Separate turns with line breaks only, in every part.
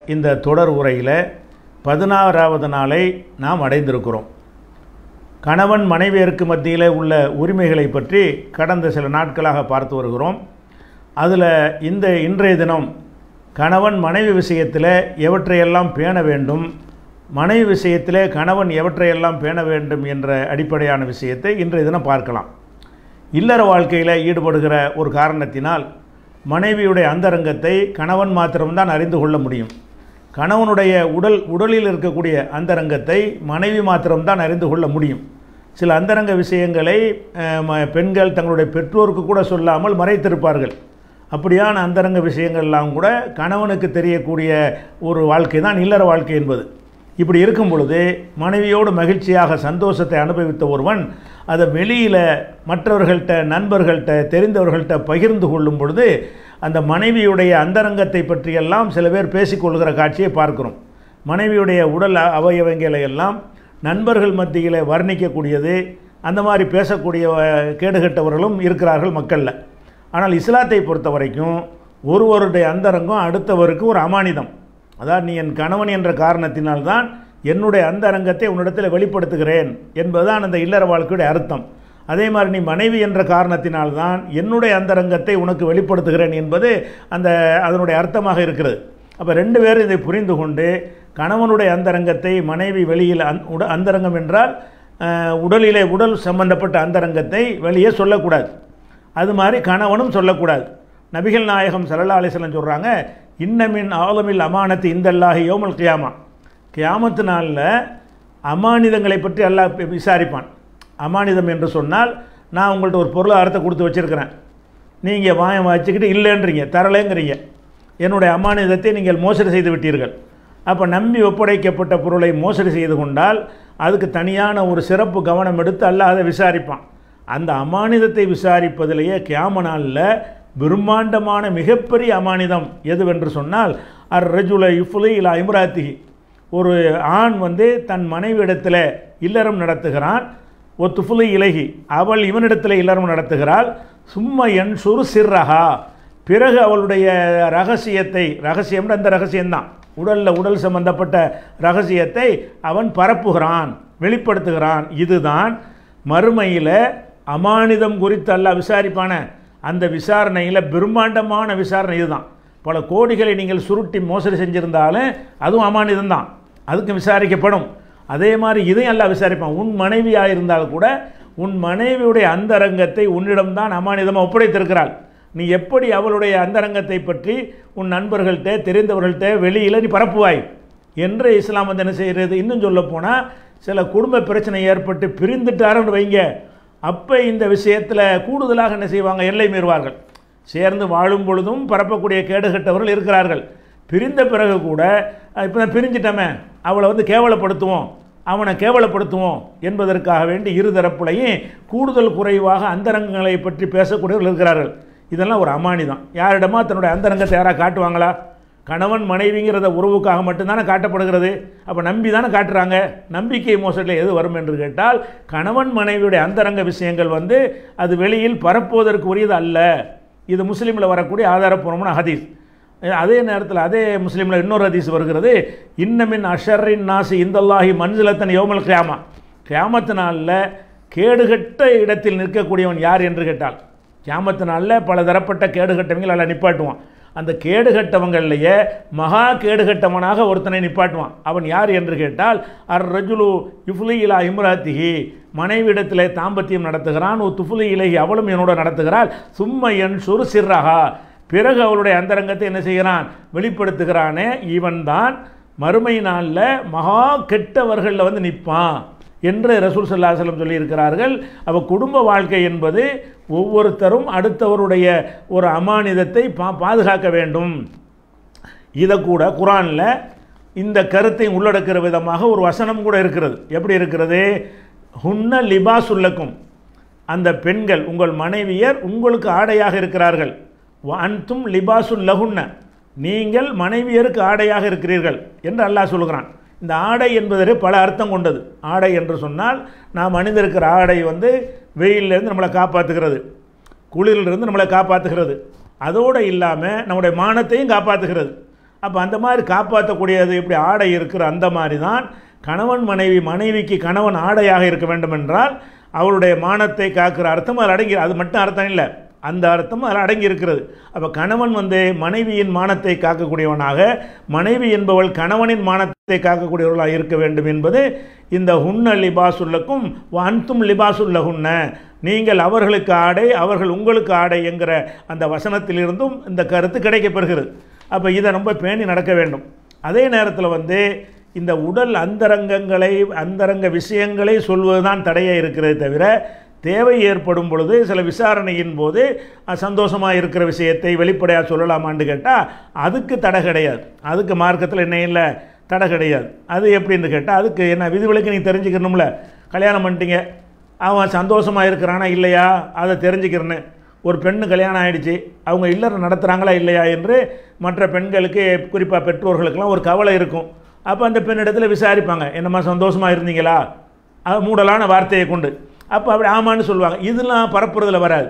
இந்த தொடர் உரையில் பதினாறாவது நாளை நாம் அடைந்திருக்கிறோம் கணவன் மனைவியருக்கு மத்தியில் உள்ள உரிமைகளை பற்றி கடந்த சில நாட்களாக பார்த்து வருகிறோம் அதில் இந்த இன்றைய தினம் கணவன் மனைவி விஷயத்தில் எவற்றையெல்லாம் பேண வேண்டும் மனைவி விஷயத்திலே கணவன் எவற்றையெல்லாம் பேண வேண்டும் என்ற அடிப்படையான விஷயத்தை இன்றைய தினம் பார்க்கலாம் இல்லற வாழ்க்கையில் ஈடுபடுகிற ஒரு காரணத்தினால் மனைவியுடைய அந்தரங்கத்தை கணவன் மாத்திரம்தான் அறிந்து கொள்ள முடியும் கணவனுடைய உடல் உடலில் இருக்கக்கூடிய அந்தரங்கத்தை மனைவி மாத்திரம்தான் அறிந்து கொள்ள முடியும் சில அந்தரங்க விஷயங்களை அஹ், ம- பெண்கள் தங்களுடைய பெற்றோருக்கு கூட சொல்லாமல் மறைத்திருப்பார்கள் அப்படியான அந்தரங்க விஷயங்கள்லாம் கூட கணவனுக்கு தெரியக்கூடிய ஒரு வாழ்க்கை தான் இல்லற வாழ்க்கை என்பது இப்படி இருக்கும் பொழுது மனைவியோடு மகிழ்ச்சியாக சந்தோஷத்தை அனுபவித்த ஒருவன் அதை வெளியில் மற்றவர்கள்ட்ட நண்பர்கள்ட்ட தெரிந்தவர்கள்ட்ட பகிர்ந்து கொள்ளும் பொழுது அந்த மனைவியுடைய அந்தரங்கத்தை பற்றியெல்லாம் சில பேர் பேசிக்கொள்கிற காட்சியை பார்க்கிறோம் மனைவியுடைய உடல் அ- அவயவங்களை எல்லாம் நண்பர்கள் மத்தியில் வர்ணிக்கக்கூடியது அந்த மாதிரி பேசக்கூடிய அஹ், கேடுகட்டவர்களும் இருக்கிறார்கள் மக்களில் ஆனால் இஸ்லாத்தை பொறுத்த வரைக்கும் ஒருவருடைய அந்தரங்கம் அடுத்தவருக்கு ஒரு அமானிதம் அதாவது நீ என் கணவன் என்ற காரணத்தினால்தான் என்னுடைய அந்தரங்கத்தை உன்னிடத்தில் வெளிப்படுத்துகிறேன் என்பதுதான் அந்த இல்லற வாழ்க்கையுடைய அர்த்தம் அதே மாதிரி நீ மனைவி என்ற காரணத்தினால்தான் என்னுடைய அந்தரங்கத்தை உனக்கு வெளிப்படுத்துகிறேன் என்பது அந்த அதனுடைய அர்த்தமாக இருக்கிறது அப்போ ரெண்டு பேரும் இதை புரிந்து கொண்டு கணவனுடைய அந்தரங்கத்தை மனைவி வெளியில் அந் உட அந்தரங்கம் என்றால் அஹ், உடலிலே உடல் சம்பந்தப்பட்ட அந்தரங்கத்தை வெளியே சொல்லக்கூடாது அது மாதிரி கணவனும் சொல்லக்கூடாது நபிகள் நாயகம் சல்லல்லா அலிஸ்லம் சொல்கிறாங்க இன்னமின் ஆலமில் அமானத்து இந்தல்லாஹி யோமல் கியாமா கியாமத்து நாளில் அமானிதங்களை பற்றி அல்லாஹ் பி- விசாரிப்பான் அமானிதம் என்று சொன்னால் நான் உங்கள்ட்ட ஒரு பொருளாதாரத்தை கொடுத்து வச்சிருக்கிறேன் நீங்கள் வாயம் வச்சுக்கிட்டு இல்லைன்றீங்க தரலைங்கிறீங்க என்னுடைய அமானிதத்தை நீங்கள் மோசடி செய்து விட்டீர்கள் அப்போ நம்பி ஒப்படைக்கப்பட்ட பொருளை மோசடி செய்து கொண்டால் அதுக்கு தனியான ஒரு சிறப்பு கவனம் எடுத்து அல்லாஹ் அதை விசாரிப்பான் அந்த அமானிதத்தை விசாரிப்பதிலேயே கியாம நாளில் பிரம்மாண்டமான மிகப்பெரிய அமானிதம் எதுவென்று சொன்னால் அர் ரஜுல இஃபுலி இலா இம்ராத்திஹி ஒரு ஆண் வந்து தன் மனைவியிடத்தில் இல்லறம் நடத்துகிறான் ஒரு துஃபுலி இலகி அவள் இவனிடத்தில் இல்லறம் நடத்துகிறாள் சும்மா என் சுரு சிர்ரஹா பிறகு அவளுடைய ரகசியத்தை ரகசியம் அந்த ரகசியம்தான் உடலில் உடல் சம்பந்தப்பட்ட ரகசியத்தை அவன் பரப்புகிறான் வெளிப்படுத்துகிறான் இதுதான் மறுமையில் அமானிதம் குறித்து அல்லாஹ் விசாரிப்பான அந்த விசாரணையில் பிரம்மாண்டமான விசாரணை இதுதான் பல கோடிகளை நீங்கள் சுருட்டி மோசடி செஞ்சிருந்தாலும் அதுவும் அமானிதம் தான் அதுக்கு விசாரிக்கப்படும் அதே மாதிரி இதையும் எல்லாம் விசாரிப்பான் உன் மனைவியாக இருந்தால் கூட உன் மனைவியுடைய அந்தரங்கத்தை உன்னிடம்தான் அமானிதமாக ஒப்படைத்திருக்கிறாள் நீ எப்படி அவளுடைய அந்தரங்கத்தை பற்றி உன் நண்பர்கள்ட்ட தெரிந்தவர்கள்ட்ட வெளியில் நீ பரப்புவாய் என்று இஸ்லாம் வந்து என்ன செய்கிறது இன்னும் சொல்ல போனால் சில குடும்ப பிரச்சனை ஏற்பட்டு பிரிந்துட்டாருன்னு வைங்க அப்போ இந்த விஷயத்தில் கூடுதலாக என்ன செய்வாங்க எல்லை மீறுவார்கள் சேர்ந்து வாழும் பொழுதும் பரப்பக்கூடிய கேடுகட்டவர்கள் இருக்கிறார்கள் பிரிந்த பிறகு கூட இப்போ தான் பிரிஞ்சிட்டமே அவளை வந்து கேவலப்படுத்துவோம் அவனை கேவலப்படுத்துவோம் என்பதற்காக வேண்டி இருதரப்புலையும் கூடுதல் குறைவாக அந்தரங்கங்களை பற்றி பேசக்கூடியவர்கள் இருக்கிறார்கள் இதெல்லாம் ஒரு அமானிதம் யாரிடமா தன்னுடைய அந்தரங்கத்தை யாராக காட்டுவாங்களா கணவன் மனைவிங்கிறத உறவுக்காக மட்டும்தானே காட்டப்படுகிறது அப்போ நம்பி தானே காட்டுறாங்க நம்பிக்கை மோசடியில் எது வரும் என்று கேட்டால் கணவன் மனைவியுடைய அந்தரங்க விஷயங்கள் வந்து அது வெளியில் பரப்புவதற்கு உரியது அல்ல இது முஸ்லீமில் வரக்கூடிய ஆதாரப்பூர்வமான ஹதீஸ் அதே நேரத்தில் அதே முஸ்லீமில் இன்னொரு ஹதீஸ் வருகிறது இன்னமின் அஷரின் நாசி இந்தல்லாஹி மன்சிலத்தன் யோமல் கியாமா கியாமத்து நாளில் கேடுகட்ட இடத்தில் நிற்கக்கூடியவன் யார் என்று கேட்டால் கியாமத்து நாளில் பல தரப்பட்ட கேடுகட்டவங்கள் அதில் நிப்பாட்டுவான் அந்த கேடுகட்டவங்கள்லேயே மகா கேடுகட்டவனாக ஒருத்தனை நிப்பாட்டுவான் அவன் யார் என்று கேட்டால் அர் ரஜுலு இஃபுலி இலா இம்ராத்திஹி மனைவிடத்தில் தாம்பத்தியம் நடத்துகிறான் ஒரு துஃபுலி இலகி அவளும் என்னோட நடத்துகிறாள் சும்மா என் சுரு சிர்ரஹா பிறகு அவளுடைய அந்தரங்கத்தை என்ன செய்கிறான் வெளிப்படுத்துகிறானே இவன்தான் மறுமை நாளில் மகா கெட்டவர்களில் வந்து நிற்பான் என்று ரசூல் சல்லாஹலம் சொல்லியிருக்கிறார்கள் அவ குடும்ப வாழ்க்கை என்பது ஒவ்வொருத்தரும் அடுத்தவருடைய ஒரு அமானிதத்தை பா பாதுகாக்க வேண்டும் இதை கூட குரானில் இந்த கருத்தை உள்ளடக்கிற விதமாக ஒரு வசனம் கூட இருக்கிறது எப்படி இருக்கிறது ஹுன்ன லிபாசுல்லக்கும் அந்த பெண்கள் உங்கள் மனைவியர் உங்களுக்கு ஆடையாக இருக்கிறார்கள் அன்தும் லிபாசுல் லகுன்ன நீங்கள் மனைவியருக்கு ஆடையாக இருக்கிறீர்கள் என்று அல்லாஹ் சொல்கிறான் இந்த ஆடை என்பது பல அர்த்தம் கொண்டது ஆடை என்று சொன்னால் நாம் அணிந்திருக்கிற ஆடை வந்து வெயிலிருந்து நம்மளை காப்பாற்றுகிறது குளிரிலிருந்து நம்மளை காப்பாற்றுகிறது அதோடு இல்லாமல் நம்முடைய மானத்தையும் காப்பாற்றுகிறது அப்போ அந்த மாதிரி காப்பாற்றக்கூடியது எப்படி ஆடை இருக்கிற அந்த மாதிரி தான் கணவன் மனைவி மனைவிக்கு கணவன் ஆடையாக இருக்க வேண்டும் என்றால் அவளுடைய மானத்தை காக்கிற அர்த்தம் அதில் அடங்கி அது மட்டும் அர்த்தம் இல்லை அந்த அர்த்தம் அதில் அடங்கி இருக்கிறது அப்போ கணவன் வந்து மனைவியின் மானத்தை காக்கக்கூடியவனாக மனைவி என்பவள் கணவனின் மானத்தை காக்கக்கூடியவர்களாக இருக்க வேண்டும் என்பது இந்த ஹுன்ன லிபாசுல்லக்கும் அன்தும் லிபாசுல்ல ஹுன்ன நீங்கள் அவர்களுக்கு ஆடை அவர்கள் உங்களுக்கு ஆடை என்கிற அந்த வசனத்திலிருந்தும் இந்த கருத்து கிடைக்கப்பெறுகிறது அப்போ இதை ரொம்ப பேணி நடக்க வேண்டும் அதே நேரத்தில் வந்து இந்த உடல் அந்தரங்கங்களை அந்தரங்க விஷயங்களை சொல்வது தான் தடையே இருக்கிறதே தவிர தேவை ஏற்படும் பொழுது சில விசாரணையின் போது சந்தோஷமாக இருக்கிற விஷயத்தை வெளிப்படையாக சொல்லலாமான்னு கேட்டால் அதுக்கு தடை கிடையாது அதுக்கு மார்க்கத்தில் என்ன இல்லை தடை கிடையாது அது எப்படின்னு கேட்டால் அதுக்கு என்ன விதிவிலக்கு நீ தெரிஞ்சுக்கணும்ல கல்யாணம் பண்ணிட்டீங்க அவன் சந்தோஷமாக இருக்கிறானா இல்லையா அதை தெரிஞ்சுக்கிறேன்னு ஒரு பெண்ணு கல்யாணம் ஆயிடுச்சு அவங்க இல்லறம் நடத்துகிறாங்களா இல்லையா என்று மற்ற பெண்களுக்கு குறிப்பாக பெற்றோர்களுக்கெல்லாம் ஒரு கவலை இருக்கும் அப்போ அந்த பெண்ணிடத்தில் விசாரிப்பாங்க என்னம்மா சந்தோஷமாக இருந்தீங்களா அது மூடலான வார்த்தையை கொண்டு அப்போ அப்படி ஆமான்னு சொல்லுவாங்க இதெல்லாம் பரப்புறதுல வராது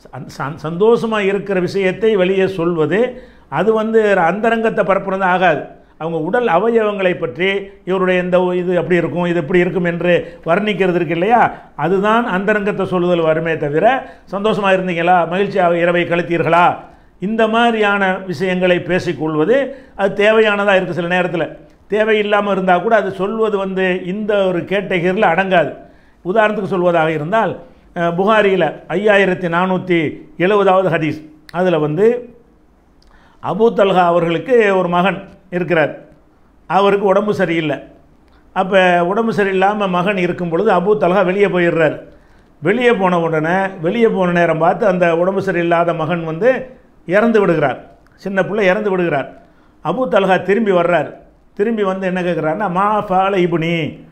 சந்தோஷமாக இருக்கிற விஷயத்தை வெளியே சொல்வது அது வந்து அந்தரங்கத்தை பரப்புறது ஆகாது அவங்க உடல் அவயவங்களை பற்றி இவருடைய இந்த இது அப்படி இருக்கும் இது எப்படி இருக்கும் என்று வர்ணிக்கிறது இருக்கு இல்லையா அதுதான் அந்தரங்கத்தை சொல்லுதல் வருமே தவிர சந்தோஷமாக இருந்தீங்களா மகிழ்ச்சியாக இரவை கழித்தீர்களா இந்த மாதிரியான விஷயங்களை பேசிக்கொள்வது அது தேவையானதாக இருக்குது சில நேரத்தில் தேவையில்லாமல் இருந்தால் கூட அது சொல்வது வந்து இந்த ஒரு கேட்டகரியில் அடங்காது உதாரணத்துக்கு சொல்வதாக இருந்தால் புகாரியில் ஐயாயிரத்தி நானூற்றி எழுபதாவது ஹதீஸ் அதில் வந்து அபூ தல்ஹா அவர்களுக்கு ஒரு மகன் இருக்கிறார் அவருக்கு உடம்பு சரியில்லை அப்போ உடம்பு சரியில்லாமல் மகன் இருக்கும் பொழுது அபூ தல்ஹா வெளியே போயிடுறார் வெளியே போன உடனே வெளியே போன நேரம் பார்த்து அந்த உடம்பு சரியில்லாத மகன் வந்து இறந்து விடுகிறார் சின்ன பிள்ளை இறந்து விடுகிறார் அபூ தல்ஹா திரும்பி வர்றார் திரும்பி வந்து என்ன கேட்குறாருன்னா மா ஃபால இபுனி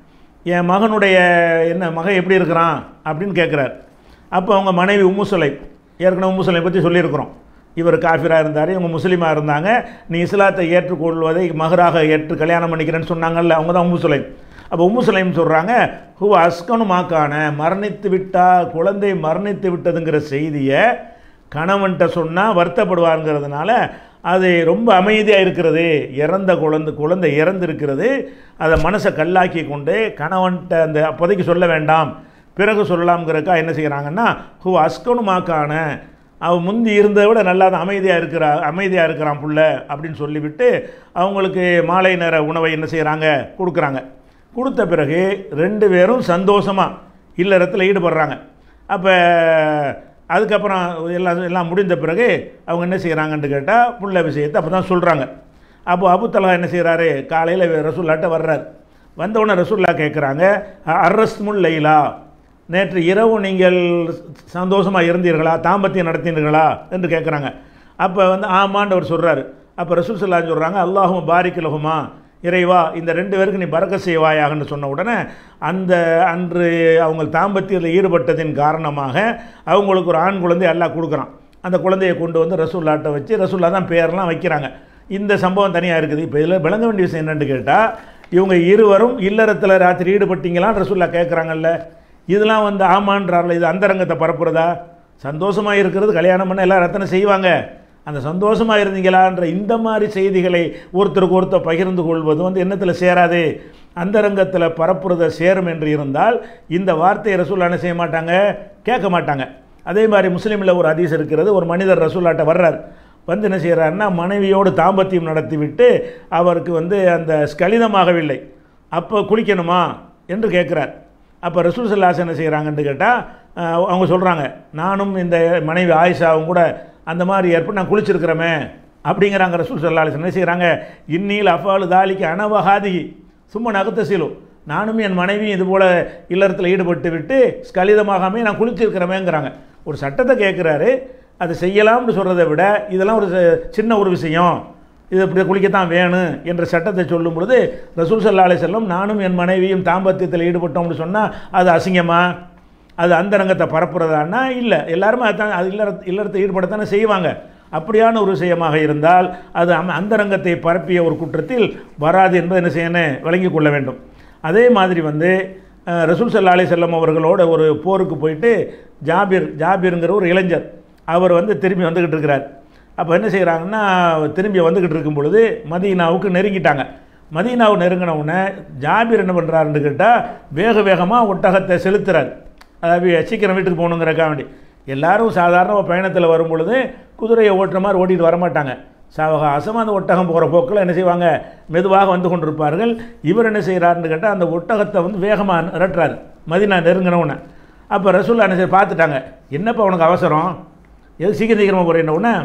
என் மகனுடைய என்ன மகன் எப்படி இருக்கிறான் அப்படின்னு கேட்குறார் அப்போ அவங்க மனைவி உம்மு சுலை ஏற்கனவே உம்மு சுலை பற்றி சொல்லியிருக்கிறோம் இவர் காஃபிராக இருந்தார் இவங்க முஸ்லீமாக இருந்தாங்க நீ இஸ்லாத்தை ஏற்றுக்கொள்வதை மகராக ஏற்று கல்யாணம் பண்ணிக்கிறேன்னு சொன்னாங்கல்ல அவங்க தான் உம்மு சுலைம் அப்போ உம்மு சுலைம் சொல்கிறாங்க ஹூ அஸ்கனு மாக்கான மரணித்து விட்டா குழந்தை மரணித்து விட்டதுங்கிற செய்தியை கணவன்கிட்ட சொன்னால் வருத்தப்படுவாருங்கிறதுனால அது ரொம்ப அமைதியாக இருக்கிறது இறந்த குழந்தை குழந்தை இறந்திருக்கிறது அதை மனசை கல்லாக்கி கொண்டு கணவன்கிட்ட அந்த அப்போதைக்கு சொல்ல வேண்டாம் பிறகு சொல்லலாம்ங்கிறக்கா என்ன செய்கிறாங்கன்னா ஹூ அஸ்கனு மாக்கான அவன் முந்தி இருந்ததை விட நல்லா தான் அமைதியாக இருக்கிறா அமைதியாக இருக்கிறான் புள்ள அப்படின்னு சொல்லிவிட்டு அவங்களுக்கு மாலை நேர உணவை என்ன செய்கிறாங்க கொடுக்குறாங்க கொடுத்த பிறகு ரெண்டு பேரும் சந்தோஷமாக இல்லறத்தில் ஈடுபடுறாங்க அப்போ அதுக்கப்புறம் எல்லாம் எல்லாம் முடிந்த பிறகு அவங்க என்ன செய்கிறாங்கன்னு கேட்டால் புள்ள விஷயத்தை அப்போ தான் சொல்கிறாங்க அப்போ அபுத்தலா என்ன செய்கிறாரு காலையில் ரசூல்லாட்ட வர்றார் வந்தவுடனே ரசூல்லா கேட்குறாங்க அரஸ்முல் லைலா நேற்று இரவு நீங்கள் சந்தோஷமாக இருந்தீர்களா தாம்பத்தியம் நடத்தினீர்களா என்று கேட்குறாங்க அப்போ வந்து ஆமாண்டவர் சொல்கிறாரு அப்போ ரசூல் சொல்லான்னு சொல்கிறாங்க அல்லாஹும் பாரிக்கலகுமா இறைவா இந்த ரெண்டு பேருக்கு நீ பறக்க செய்வாயாகன்னு சொன்ன உடனே அந்த அன்று அவங்க தாம்பத்தியத்தில் ஈடுபட்டதின் காரணமாக அவங்களுக்கு ஒரு ஆண் குழந்தை எல்லாம் கொடுக்குறான் அந்த குழந்தையை கொண்டு வந்து ரசூல்லாட்டை வச்சு ரசூல்லா தான் பேரெல்லாம் வைக்கிறாங்க இந்த சம்பவம் தனியாக இருக்குது இப்போ இதில் விளங்க வேண்டிய விஷயம் என்னென்னு கேட்டால் இவங்க இருவரும் இல்லறத்தில் ராத்திரி ஈடுபட்டீங்களான்னு ரசூல்லா கேட்குறாங்கல்ல இதெல்லாம் வந்து ஆமான்றார்ல இது அந்தரங்கத்தை பரப்புறதா சந்தோஷமாக இருக்கிறது கல்யாணம் பண்ண எல்லாம் ரத்தனை செய்வாங்க அந்த சந்தோஷமாக இருந்தீங்களான்ற இந்த மாதிரி செய்திகளை ஒருத்தருக்கு ஒருத்தர் பகிர்ந்து கொள்வது வந்து எண்ணத்தில் சேராது அந்தரங்கத்தில் பரப்புறதை சேரும் என்று இருந்தால் இந்த வார்த்தையை ரசூல் என்ன செய்ய மாட்டாங்க கேட்க மாட்டாங்க அதே மாதிரி முஸ்லீமில் ஒரு ஹதீஸ் இருக்கிறது ஒரு மனிதர் ரசூல்லாட்ட வர்றார் வந்து என்ன செய்கிறாருன்னா மனைவியோடு தாம்பத்தியம் நடத்திவிட்டு அவருக்கு வந்து அந்த ஸ்கலிதமாகவில்லை அப்போ குளிக்கணுமா என்று கேட்குறார் அப்போ ரசூல் சல்லாஸ் என்ன செய்கிறாங்கன்னு கேட்டால் அவங்க சொல்கிறாங்க நானும் இந்த மனைவி ஆயிஷாவும் கூட அந்த மாதிரி ஏற்பட்டு நான் குளிச்சிருக்கிறோமே அப்படிங்கிறாங்க ரசூல் சல்லாஸ் என்ன செய்கிறாங்க இன்னில் அஃபாலு தாலிக்கு அனவகாதி சும்மா நகத்த சீலும் நானும் என் மனைவியும் இது போல் இல்லறத்தில் ஈடுபட்டு விட்டு ஸ்கலிதமாகாமே நான் குளிச்சிருக்கிறோமேங்கிறாங்க ஒரு சட்டத்தை கேட்குறாரு அதை செய்யலாம்னு சொல்கிறத விட இதெல்லாம் ஒரு சின்ன ஒரு விஷயம் இது இப்படி குளிக்கத்தான் வேணும் என்ற சட்டத்தை சொல்லும் பொழுது ரசூல் சல்லா அலி செல்லம் நானும் என் மனைவியும் தாம்பத்தியத்தில் ஈடுபட்டோம்னு சொன்னால் அது அசிங்கமா அது அந்தரங்கத்தை பரப்புறதான்னா இல்லை எல்லாருமே அதுதான் அது இல்லற இல்லறத்தை ஈடுபடத்தானே செய்வாங்க அப்படியான ஒரு விஷயமாக இருந்தால் அது அந்தரங்கத்தை பரப்பிய ஒரு குற்றத்தில் வராது என்பதை என்ன செய்யணும் விளங்கி கொள்ள வேண்டும் அதே மாதிரி வந்து ரசூல் சல்லா அலி செல்லம் அவர்களோட ஒரு போருக்கு போயிட்டு ஜாபிர் ஜாபிருங்கிற ஒரு இளைஞர் அவர் வந்து திரும்பி வந்துக்கிட்டு இருக்கிறார் அப்போ என்ன செய்கிறாங்கன்னா திரும்பி வந்துக்கிட்டு இருக்கும் பொழுது மதீனாவுக்கு நெருங்கிட்டாங்க மதீனாவை நெருங்கின உடனே ஜாபீர் என்ன பண்ணுறாருன்னு கேட்டால் வேக வேகமாக ஒட்டகத்தை செலுத்துறாரு அதாவது சீக்கிரம் வீட்டுக்கு போகணுங்கிறக்கா வேண்டி எல்லாரும் சாதாரண பயணத்தில் வரும் பொழுது குதிரையை ஓட்டுற மாதிரி ஓட்டிட்டு வரமாட்டாங்க சாவகாசமாக அந்த ஒட்டகம் போகிற போக்கில் என்ன செய்வாங்க மெதுவாக வந்து கொண்டிருப்பார்கள் இவர் என்ன செய்கிறாருன்னு கேட்டால் அந்த ஒட்டகத்தை வந்து வேகமாக நிரட்டுறாரு மதினா நெருங்கினவுடனே அப்போ ரசூல்லா என்ன செய்ய பார்த்துட்டாங்க என்னப்பா உனக்கு அவசரம் எது சீக்கிரம் சீக்கிரமாக போகிறேன்ன உடனே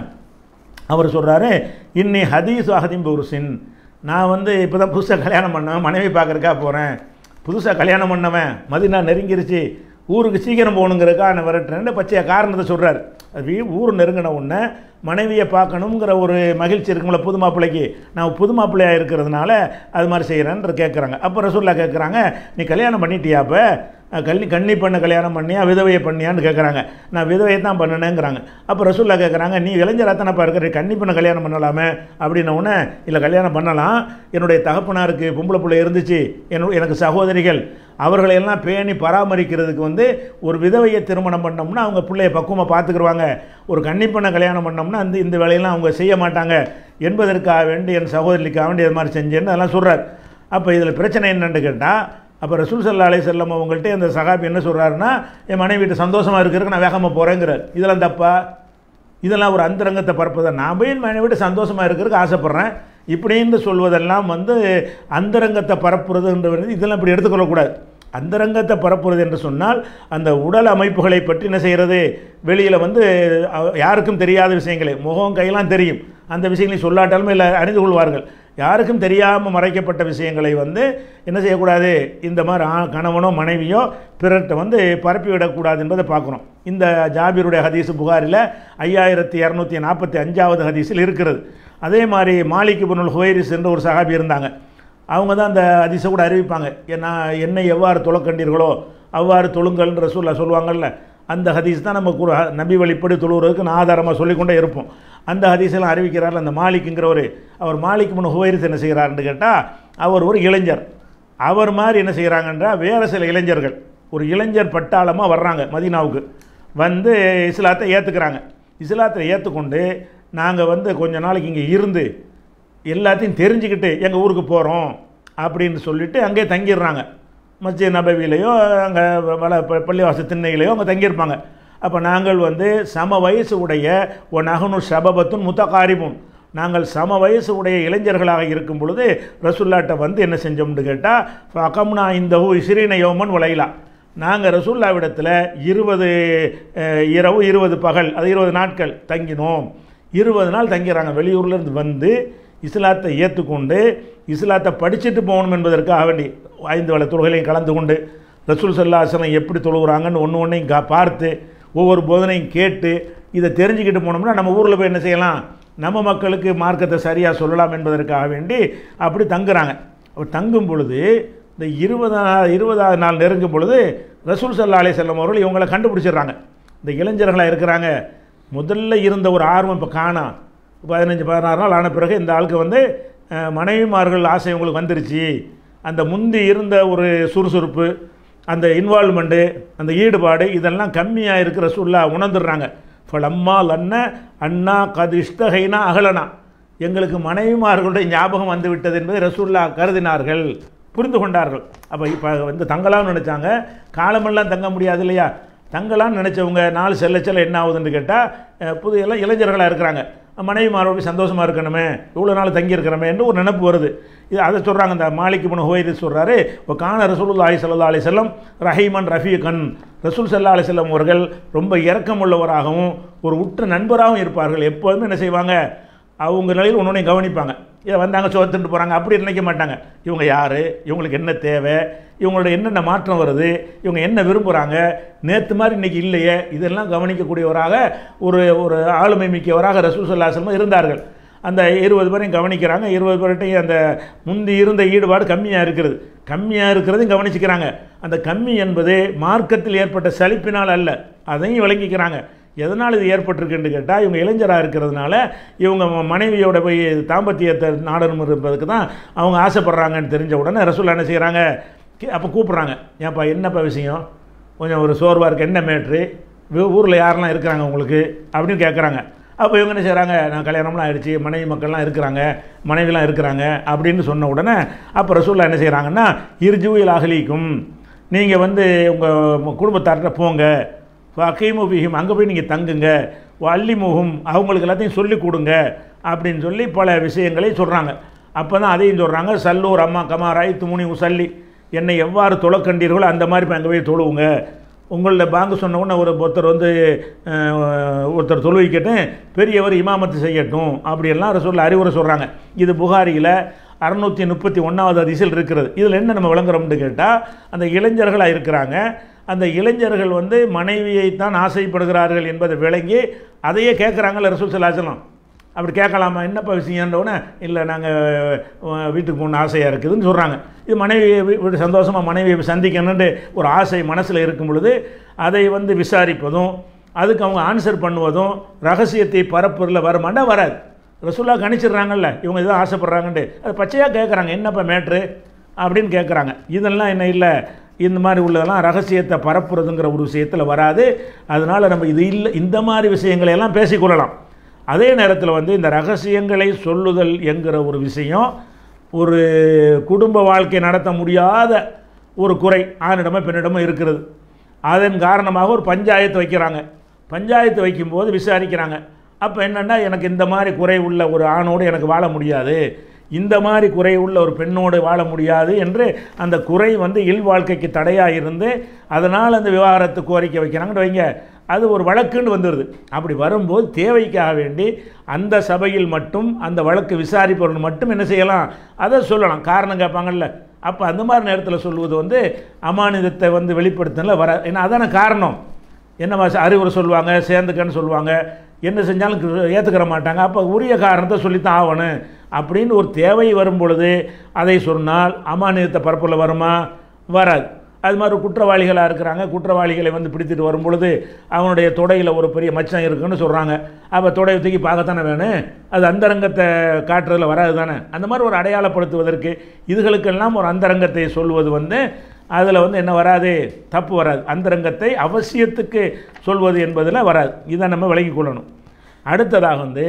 அவர் சொல்கிறாரு இன்னி ஹதீஸ் அஹதிம் புருசின் நான் வந்து இப்போ தான் புதுசாக கல்யாணம் பண்ணேன் மனைவி பார்க்குறக்கா போகிறேன் புதுசாக கல்யாணம் பண்ணவன் மதினா நெருங்கிருச்சு ஊருக்கு சீக்கிரம் போகணுங்கிறக்கா நான் விரட்டுறேன்னு பச்சைய காரணத்தை சொல்கிறார் அது வீ- ஊர் நெருங்கின உடனே மனைவியை பார்க்கணுங்கிற ஒரு மகிழ்ச்சி இருக்கும்ல புது மாப்பிள்ளைக்கு நான் புது மாப்பிள்ளையாக இருக்கிறதுனால அது மாதிரி செய்கிறேன்ற கேட்குறாங்க அப்போ ரசூல்லா கேட்குறாங்க நீ கல்யாணம் பண்ணிட்டியா அப்போ கல்லி கன்னி பண்ண கல்யாணம் பண்ணியா விதவையை பண்ணியான்னு கேட்குறாங்க நான் விதவையை தான் பண்ணினேங்கிறாங்க அப்போ ரசூல்லா கேட்குறாங்க நீ இளைஞராக தானப்பா இருக்கிற கன்னி பண்ண கல்யாணம் பண்ணலாமே அப்படின்ன உடனே இல்லை கல்யாணம் பண்ணலாம் என்னுடைய தகப்பனாருக்கு பொம்பளை பிள்ளை இருந்துச்சு என்னோட எனக்கு சகோதரிகள் அவர்களையெல்லாம் பேணி பராமரிக்கிறதுக்கு வந்து ஒரு விதவையை திருமணம் பண்ணோம்னா அவங்க பிள்ளைய பக்குவமாக பார்த்துக்குருவாங்க ஒரு கன்னி பண்ண கல்யாணம் பண்ணோம்னா அந்த இந்த வேலையெல்லாம் அவங்க செய்ய மாட்டாங்க என்பதற்காக வேண்டி என் சகோதரிக்காக வேண்டி இது மாதிரி செஞ்சேன்னு அதெல்லாம் சொல்கிறார் அப்போ இதில் பிரச்சனை என்னன்னு கேட்டால் அப்போ ரசூல் சல்லா அலை செல்லம் அவங்கள்ட்ட அந்த சகாபி என்ன சொல்கிறாருன்னா என் மனைவி வீட்டு சந்தோஷமாக இருக்கிறதுக்கு நான் வேகமாக போகிறேங்கிறார் இதெல்லாம் தப்பா இதெல்லாம் ஒரு அந்தரங்கத்தை பரப்புதான் நான் போய் என் மனைவி வீட்டு சந்தோஷமாக இருக்கிறதுக்கு ஆசைப்பட்றேன் இப்படின்னு சொல்வதெல்லாம் வந்து அந்தரங்கத்தை பரப்புறதுன்றது இதெல்லாம் இப்படி எடுத்துக்கொள்ளக்கூடாது அந்தரங்கத்தை பரப்புறது என்று சொன்னால் அந்த உடல் அமைப்புகளை பற்றி என்ன செய்கிறது வெளியில் வந்து அஹ், யாருக்கும் தெரியாத விஷயங்களை முகம் கையெல்லாம் தெரியும் அந்த விஷயங்களை சொல்லாட்டாலுமே இல்லை அறிந்து கொள்வார்கள் யாருக்கும் தெரியாமல் மறைக்கப்பட்ட விஷயங்களை வந்து என்ன செய்யக்கூடாது இந்த மாதிரி ஆ- கணவனோ மனைவியோ பிறர்கிட்ட வந்து பரப்பி விடக்கூடாது என்பதை பார்க்குறோம் இந்த ஜாபீருடைய ஹதீஸ் புகாரில் ஐயாயிரத்தி இரநூத்தி நாற்பத்தி அஞ்சாவது ஹதீஸில் இருக்கிறது அதே மாதிரி மாலிக் இப்னுல் ஹுவைரிஸ் என்ற ஒரு சஹாபி இருந்தாங்க அவங்க தான் அந்த ஹதீஸை கூட அறிவிப்பாங்க ஏன்னா என்னை எவ்வாறு தொழக்கண்டீர்களோ அவ்வாறு தொழுங்கள்ன்ற சொல்ல சொல்லுவாங்கல்ல அந்த ஹதீஸ் தான் நம்ம குரு நபி வழிப்படி தொழுகிறதுக்கு நான் ஆதாரமாக சொல்லிக்கொண்டே இருப்போம் அந்த ஹதீஸெல்லாம் அறிவிக்கிறார்கள் அந்த மாலிக்குங்கிறவர் அவர் மாலிக் முன் ஹுவைரிஸ் என்ன செய்கிறாருன்னு கேட்டால் அவர் ஒரு இளைஞர் அவர் மாதிரி என்ன செய்கிறாங்கன்றா வேறு சில இளைஞர்கள் ஒரு இளைஞர் பட்டாளமாக வர்றாங்க மதீனாவுக்கு வந்து இஸ்லாத்தை ஏற்றுக்கிறாங்க இஸ்லாத்தை ஏற்றுக்கொண்டு நாங்கள் வந்து கொஞ்ச நாளைக்கு இங்கே இருந்து எல்லாத்தையும் தெரிஞ்சுக்கிட்டு எங்கள் ஊருக்கு போகிறோம் அப்படின்னு சொல்லிட்டு அங்கேயே தங்கிடுறாங்க மஸ்ஜித் நபவிலையோ அங்கே வள ப- பள்ளிவாசல் திண்ணையிலையோ அங்கே தங்கியிருப்பாங்க அப்போ நாங்கள் வந்து சம வயசு உடைய ஒ நகனு சபபத்துன் முத்தகாரிமும் நாங்கள் சம வயசு உடைய இளைஞர்களாக இருக்கும் பொழுது ரசுல்லாட்ட வந்து என்ன செஞ்சோம்னு கேட்டால் அகம்னா இந்த இசிறீன யோமன் விளையலா நாங்கள் ரசூல்லாவிடத்தில் இருபது அஹ், இரவு இருபது பகல் அது இருபது நாட்கள் தங்கினோம் இருபது நாள் தங்கிறாங்க வெளியூர்லேருந்து வந்து இஸ்லாத்தை ஏற்றுக்கொண்டு இஸ்லாத்தை படிச்சுட்டு போகணும் என்பதற்காக வேண்டி ஐந்து வேளை தொழுகையிலையும் கலந்து கொண்டு ரசூல் சல்லாசனம் எப்படி தொழுகிறாங்கன்னு ஒன்று ஒன்றையும் கா பார்த்து ஒவ்வொரு போதனையும் கேட்டு இதை தெரிஞ்சுக்கிட்டு போனோம்னா நம்ம ஊரில் போய் என்ன செய்யலாம் நம்ம மக்களுக்கு மார்க்கத்தை சரியாக சொல்லலாம் என்பதற்காக வேண்டி அப்படி தங்குறாங்க அப்படி தங்கும் பொழுது இந்த இருபதா இருபதாவது நாள் நெருங்கும் பொழுது ரசூல் சல்லா அலைஹி செல்லம் அவர்கள் இவங்களை கண்டுபிடிச்சிடுறாங்க இந்த இளைஞர்களாக இருக்கிறாங்க முதல்ல இருந்த ஒரு ஆர்வம் இப்போ காணாம் பதினஞ்சு பதினாறு நாள் ஆன பிறகு இந்த ஆளுக்கு வந்து அஹ், மனைவிமார்கள் ஆசை உங்களுக்கு வந்துருச்சு அந்த முந்தி இருந்த ஒரு சுறுசுறுப்பு அந்த இன்வால்மெண்ட்டு அந்த ஈடுபாடு இதெல்லாம் கம்மியாக இருக்கிற சூழலா உணர்ந்துடுறாங்க ஃபலம்மா லன்ன அண்ணா கதிஷ்டகைனா அகலனா எங்களுக்கு மனைவிமார்களுடைய ஞாபகம் வந்து விட்டது என்பதை ரசூல்லா கருதினார்கள் புரிந்து கொண்டார்கள் அப்போ இப்போ வந்து தங்கலாம்னு நினச்சாங்க காலமெல்லாம் தங்க முடியாது இல்லையா தங்கலாம்னு நினச்சவங்க நாலு செல்ல செல்ல என்ன ஆகுதுன்னு கேட்டால் புது எல்லாம் இளைஞர்களாக இருக்கிறாங்க மனைவிமாரோட சந்தோஷமாக இருக்கணுமே இவ்வளோ நாள் தங்கி இருக்கிறோமேன்னு ஒரு நினப்பு வருது இது அதை சொல்கிறாங்க இந்த மாலிக் முன் ஹுவைரி சொல்கிறாரு இப்போ கான ரசூலுல்லாஹி ஸல்லல்லாஹு அலைஹி வஸல்லம் ரஹீமன் ரஃபீகன் ரசூல் சல்லா அலைஹி வஸல்லம் அவர்கள் ரொம்ப இரக்கமுள்ளவராகவும் ஒரு உற்ற நண்பராகவும் இருப்பார்கள் எப்போதுமே என்ன செய்வாங்க அவங்க நிலையில் ஒன்று கவனிப்பாங்க இதை வந்தாங்க சோத்துட்டு போகிறாங்க அப்படி நினைக்க மாட்டாங்க இவங்க யார் இவங்களுக்கு என்ன தேவை இவங்களோட என்னென்ன மாற்றம் வருது இவங்க என்ன விரும்புகிறாங்க நேற்று மாதிரி இன்றைக்கி இல்லையே இதெல்லாம் கவனிக்கக்கூடியவராக ஒரு ஒரு ஆளுமை மிக்கவராக ரசூல் சல்லாசலமாக இருந்தார்கள் அந்த இருபது பேரையும் கவனிக்கிறாங்க இருபது பேர்கிட்டையும் அந்த முந்தி இருந்த ஈடுபாடு கம்மியாக இருக்கிறது கம்மியாக இருக்கிறதையும் கவனிச்சுக்கிறாங்க அந்த கம்மி என்பது மார்க்கத்தில் ஏற்பட்ட சலிப்பினால் அல்ல அதையும் விளங்கிக்கிறாங்க எதனால் இது ஏற்பட்டிருக்குன்னு கேட்டால் இவங்க இளைஞராக இருக்கிறதுனால இவங்க ம- மனைவியோட போய் தாம்பத்தியத்தை நாடணும் இருப்பதுக்கு தான் அவங்க ஆசைப்படுறாங்கன்னு தெரிஞ்ச உடனே ரசூல் என்ன செய்கிறாங்க அப்போ கூப்பிட்றாங்க ஏன்ப்பா என்னப்பா விஷயம் கொஞ்சம் ஒரு சோர்வாக இருக்கு என்ன மேட்ரு ஊரில் யாரெல்லாம் இருக்கிறாங்க உங்களுக்கு அப்படின்னு கேட்குறாங்க அப்போ இவங்க என்ன செய்கிறாங்க நான் கல்யாணம்லாம் ஆயிடுச்சு மனைவி மக்கள்லாம் இருக்கிறாங்க மனைவிலாம் இருக்கிறாங்க அப்படின்னு சொன்ன உடனே அப்போ ரசூல்லா என்ன செய்கிறாங்கன்னா இருஜுவில் அகலிக்கும் நீங்கள் வந்து உங்கள் குடும்பத்தார்கிட்ட போங்க அக்கீமு பிஹிம் அங்கே போய் நீங்கள் தங்குங்க அள்ளி முகம் அவங்களுக்கு எல்லாத்தையும் சொல்லிக் கொடுங்க அப்படின்னு சொல்லி பல விஷயங்களை சொல்கிறாங்க அப்போ தான் அதையும் சொல்கிறாங்க சல்லூர் அம்மா கமா ராய் துமுனி உசல்லி என்னை எவ்வாறு தொலைக்கண்டீர்களோ அந்த மாதிரி இப்போ அங்கே போய் தொழுவுங்க உங்களில் பாங்கு சொன்ன உடனே ஒரு ஒருத்தர் வந்து அஹ், ஒருத்தர் தொழுவிக்கட்டும் பெரியவர் இமாமத்து செய்யட்டும் அப்படியெல்லாம் ரசூலில் அறிவுரை சொல்கிறாங்க இது புகாரியில் அறுநூற்றி முப்பத்தி ஒன்றாவது அதிசல் இருக்கிறது இதில் என்ன நம்ம விளங்குறோம்னு கேட்டால் அந்த இளைஞர்களாக இருக்கிறாங்க அந்த இளைஞர்கள் வந்து மனைவியைத்தான் ஆசைப்படுகிறார்கள் என்பதை விளங்கி அதையே கேட்குறாங்கல்ல ரசூல் சலாச்சலம் அப்படி கேட்கலாமா என்னப்பா விஷயம்ன்றவுடனே இல்லை நாங்கள் வீட்டுக்கு போகணும் ஆசையாக இருக்குதுன்னு சொல்கிறாங்க இது மனைவி வீட்டு சந்தோஷமாக மனைவியை சந்திக்கணுன்ட்டு ஒரு ஆசை மனசில் இருக்கும் பொழுது அதை வந்து விசாரிப்பதும் அதுக்கு அவங்க ஆன்சர் பண்ணுவதும் ரகசியத்தை பரப்புறதுல வருமாண்டா வராது ரசூல்லா கணிச்சிடுறாங்கல்ல இவங்க இதான் ஆசைப்படுறாங்கன்ட்டு அது பச்சையாக கேட்குறாங்க என்னப்பா மேட்ரு அப்படின்னு கேட்குறாங்க இதெல்லாம் என்ன இல்லை இந்த மாதிரி உள்ளதெல்லாம் ரகசியத்தை பரப்புறதுங்கிற ஒரு விஷயத்தில் வராது அதனால் நம்ம இது இல்லை இந்த மாதிரி விஷயங்களை எல்லாம் பேசிக்கொள்ளலாம் அதே நேரத்தில் வந்து இந்த ரகசியங்களை சொல்லுதல் என்கிற ஒரு விஷயம் ஒரு குடும்ப வாழ்க்கை நடத்த முடியாத ஒரு குறை ஆணிடமோ பெண்ணிடமோ இருக்கிறது அதன் காரணமாக ஒரு பஞ்சாயத்து வைக்கிறாங்க பஞ்சாயத்து வைக்கும்போது விசாரிக்கிறாங்க அப்போ என்னென்னா எனக்கு இந்த மாதிரி குறை உள்ள ஒரு ஆணோடு எனக்கு வாழ முடியாது இந்த மாதிரி குறை உள்ள ஒரு பெண்ணோடு வாழ முடியாது என்று அந்த குறை வந்து இல் வாழ்க்கைக்கு தடையாக இருந்து அதனால் அந்த விவாகரத்து கோரிக்கை வைக்கிறாங்கன்னு வைங்க அது ஒரு வழக்குன்னு வந்துடுது அப்படி வரும்போது தேவைக்காக வேண்டி அந்த சபையில் மட்டும் அந்த வழக்கு விசாரிப்பவர்கள் மட்டும் என்ன செய்யலாம் அதை சொல்லலாம் காரணம் கேட்பாங்கல்ல அப்போ அந்த மாதிரி நேரத்தில் சொல்லுவது வந்து அமானிதத்தை வந்து வெளிப்படுத்தினால வர ஏன்னா அதான காரணம் என்ன அறிவுரை சொல்லுவாங்க சேர்ந்துக்கன்னு சொல்லுவாங்க என்ன செஞ்சாலும் ஏற்றுக்கிற மாட்டாங்க அப்போ உரிய காரணத்தை சொல்லித்தான் ஆகணும் அப்படின்னு ஒரு தேவை வரும் பொழுது அதை சொன்னால் அமானியத்தை பரப்பில் வருமா வராது அது மாதிரி குற்றவாளிகளாக இருக்கிறாங்க குற்றவாளிகளை வந்து பிடித்துட்டு வரும் பொழுது அவனுடைய தொடையில் ஒரு பெரிய மச்சம் இருக்குன்னு சொல்கிறாங்க அப்போ தொடையை தூக்கி பார்க்கத்தானே வேணும் அது அந்தரங்கத்தை காட்டுறதுல வராது தானே அந்த மாதிரி ஒரு அடையாளப்படுத்துவதற்கு இதுகளுக்கெல்லாம் ஒரு அந்தரங்கத்தை சொல்வது வந்து அதில் வந்து என்ன வராது தப்பு வராது அந்தரங்கத்தை அவசியத்துக்கு சொல்வது என்பதில் வராது இதை நம்ம விளங்கிக் கொள்ளணும் அடுத்ததாக வந்து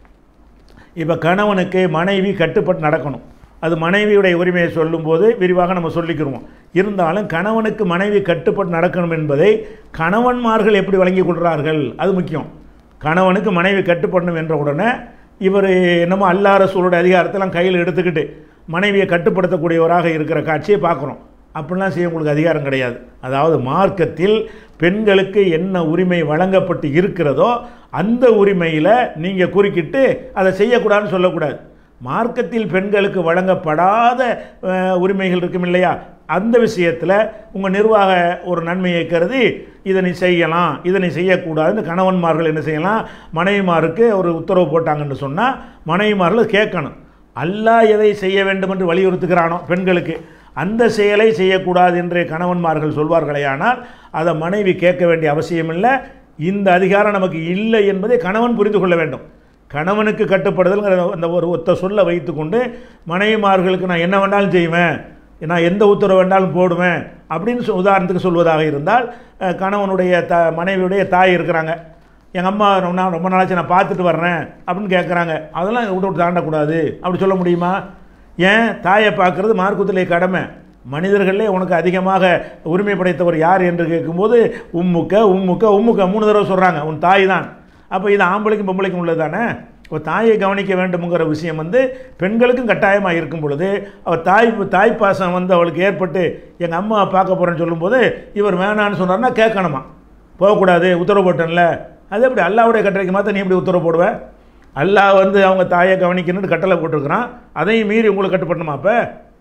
இப்போ கணவனுக்கு மனைவி கட்டுப்பட்டு நடக்கணும் அது மனைவியுடைய உரிமையை சொல்லும்போது விரிவாக நம்ம சொல்லிக்கிறோம் இருந்தாலும் கணவனுக்கு மனைவி கட்டுப்பட்டு நடக்கணும் என்பதை கணவன்மார்கள் எப்படி வழங்கி கொள்கிறார்கள் அது முக்கியம் கணவனுக்கு மனைவி கட்டுப்படணும் என்ற உடனே இவர் என்னமோ அல்லா ரசூலோட அதிகாரத்தெல்லாம் கையில் எடுத்துக்கிட்டு மனைவியை கட்டுப்படுத்தக்கூடியவராக இருக்கிற காட்சியை பார்க்குறோம் அப்படிலாம் செய்ய உங்களுக்கு அதிகாரம் கிடையாது அதாவது மார்க்கத்தில் பெண்களுக்கு என்ன உரிமை வழங்கப்பட்டு இருக்கிறதோ அந்த உரிமையில் நீங்கள் குறுக்கிட்டு அதை செய்யக்கூடாதுன்னு சொல்லக்கூடாது மார்க்கத்தில் பெண்களுக்கு வழங்கப்படாத அஹ், உரிமைகள் இருக்கும் இல்லையா அந்த விஷயத்தில் உங்கள் நிர்வாக ஒரு நன்மையை கருதி இதை நீ செய்யலாம் இதை நீ செய்யக்கூடாதுன்னு கணவன்மார்கள் என்ன செய்யலாம் மனைவிமாருக்கு ஒரு உத்தரவு போட்டாங்கன்னு சொன்னால் மனைவிமார்கள் கேட்கணும் அல்லாஹ் எதை செய்ய வேண்டும் என்று வலியுறுத்துகிறானோ பெண்களுக்கு அந்த செயலை செய்யக்கூடாது என்று கணவன்மார்கள் சொல்வார்களேயானால் அதை மனைவி கேட்க வேண்டிய அவசியமில்லை இந்த அதிகாரம் நமக்கு இல்லை என்பதை கணவன் புரிந்து கொள்ள வேண்டும் கணவனுக்கு கட்டுப்படுதல்ங்கிற அந்த ஒரு ஒத்த சொல்ல வைத்துக்கொண்டு மனைவிமார்களுக்கு நான் என்ன வேண்டாலும் செய்வேன் நான் எந்த உத்தரவு வேண்டாலும் போடுவேன் அப்படின்னு சொ- உதாரணத்துக்கு சொல்வதாக இருந்தால் அஹ், கணவனுடைய த மனைவியுடைய தாய் இருக்கிறாங்க எங்கள் அம்மா ரொம்ப நாள் ரொம்ப நாளாச்சு நான் பார்த்துட்டு வர்றேன் அப்படின்னு கேட்குறாங்க அதெல்லாம் விட்டு விட்டு தாண்டக்கூடாது அப்படி சொல்ல முடியுமா ஏன் தாயை பார்க்குறது மார்க்கத்திலே கடமை மனிதர்களே உனக்கு அதிகமாக உரிமை படைத்தவர் யார் என்று கேட்கும்போது உம்முக்க உம்முக்க உம்முக்க மூணு தடவை சொல்கிறாங்க உன் தாய் தான் அப்போ இது ஆம்பளைக்கும் பொம்பளைக்கும் உள்ளது தானே இப்போ தாயை கவனிக்க வேண்டும்ங்கிற விஷயம் வந்து பெண்களுக்கும் கட்டாயமாக இருக்கும் பொழுது அவள் தாய் தாய் பாசம் வந்து அவளுக்கு ஏற்பட்டு எங்கள் அம்மா பார்க்க போகிறேன்னு சொல்லும்போது இவர் வேணான்னு சொன்னார்னா கேட்கணுமா போகக்கூடாது உத்தரவு போட்டேன்ல அது எப்படி அல்லாவுடைய கட்டளைக்கு மாற்ற நீ எப்படி உத்தரவு போடுவ அல்லாஹ் வந்து அவங்க தாயை கவனிக்கணும்னு கட்டளை போட்டிருக்கிறான் அதையும் மீறி உங்களுக்கு கட்டுப்படணுமா அப்போ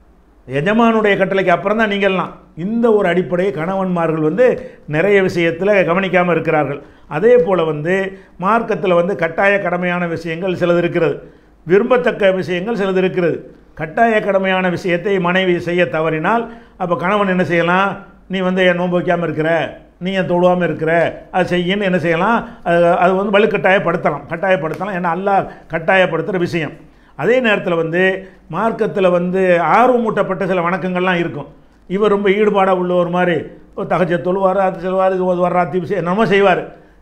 எஜமானுடைய கட்டளைக்கு அப்புறம் தான் நீங்கள்லாம் இந்த ஒரு அடிப்படையை கணவன்மார்கள் வந்து நிறைய விஷயத்தில் கவனிக்காமல் இருக்கிறார்கள் அதே போல் வந்து மார்க்கத்தில் வந்து கட்டாய கடமையான விஷயங்கள் சிலது இருக்கிறது விரும்பத்தக்க விஷயங்கள் சிலது இருக்கிறது கட்டாய கடமையான விஷயத்தை மனைவி செய்ய தவறினால் அப்போ கணவன் என்ன செய்யலாம் நீ வந்து என் நோன்பு வைக்காமல் இருக்கிற நீ என் தொழுவாமல் இருக்கிற அது செய்யின்னு என்ன செய்யலாம் அது அது வந்து வலுக்கட்டாயப்படுத்தலாம் கட்டாயப்படுத்தலாம் ஏன்னா அல்லாஹ் கட்டாயப்படுத்துகிற விஷயம் அதே நேரத்தில் வந்து மார்க்கத்தில் வந்து ஆர்வமூட்டப்பட்ட சில வணக்கங்கள்லாம் இருக்கும் இவர் ரொம்ப ஈடுபாடாக உள்ள ஒரு மாதிரி ஒரு தகஜ தொழுவார் அது செல்வார் இது ஓதுவார் ராத்தி விஷயம் என்னமோ செய்வார்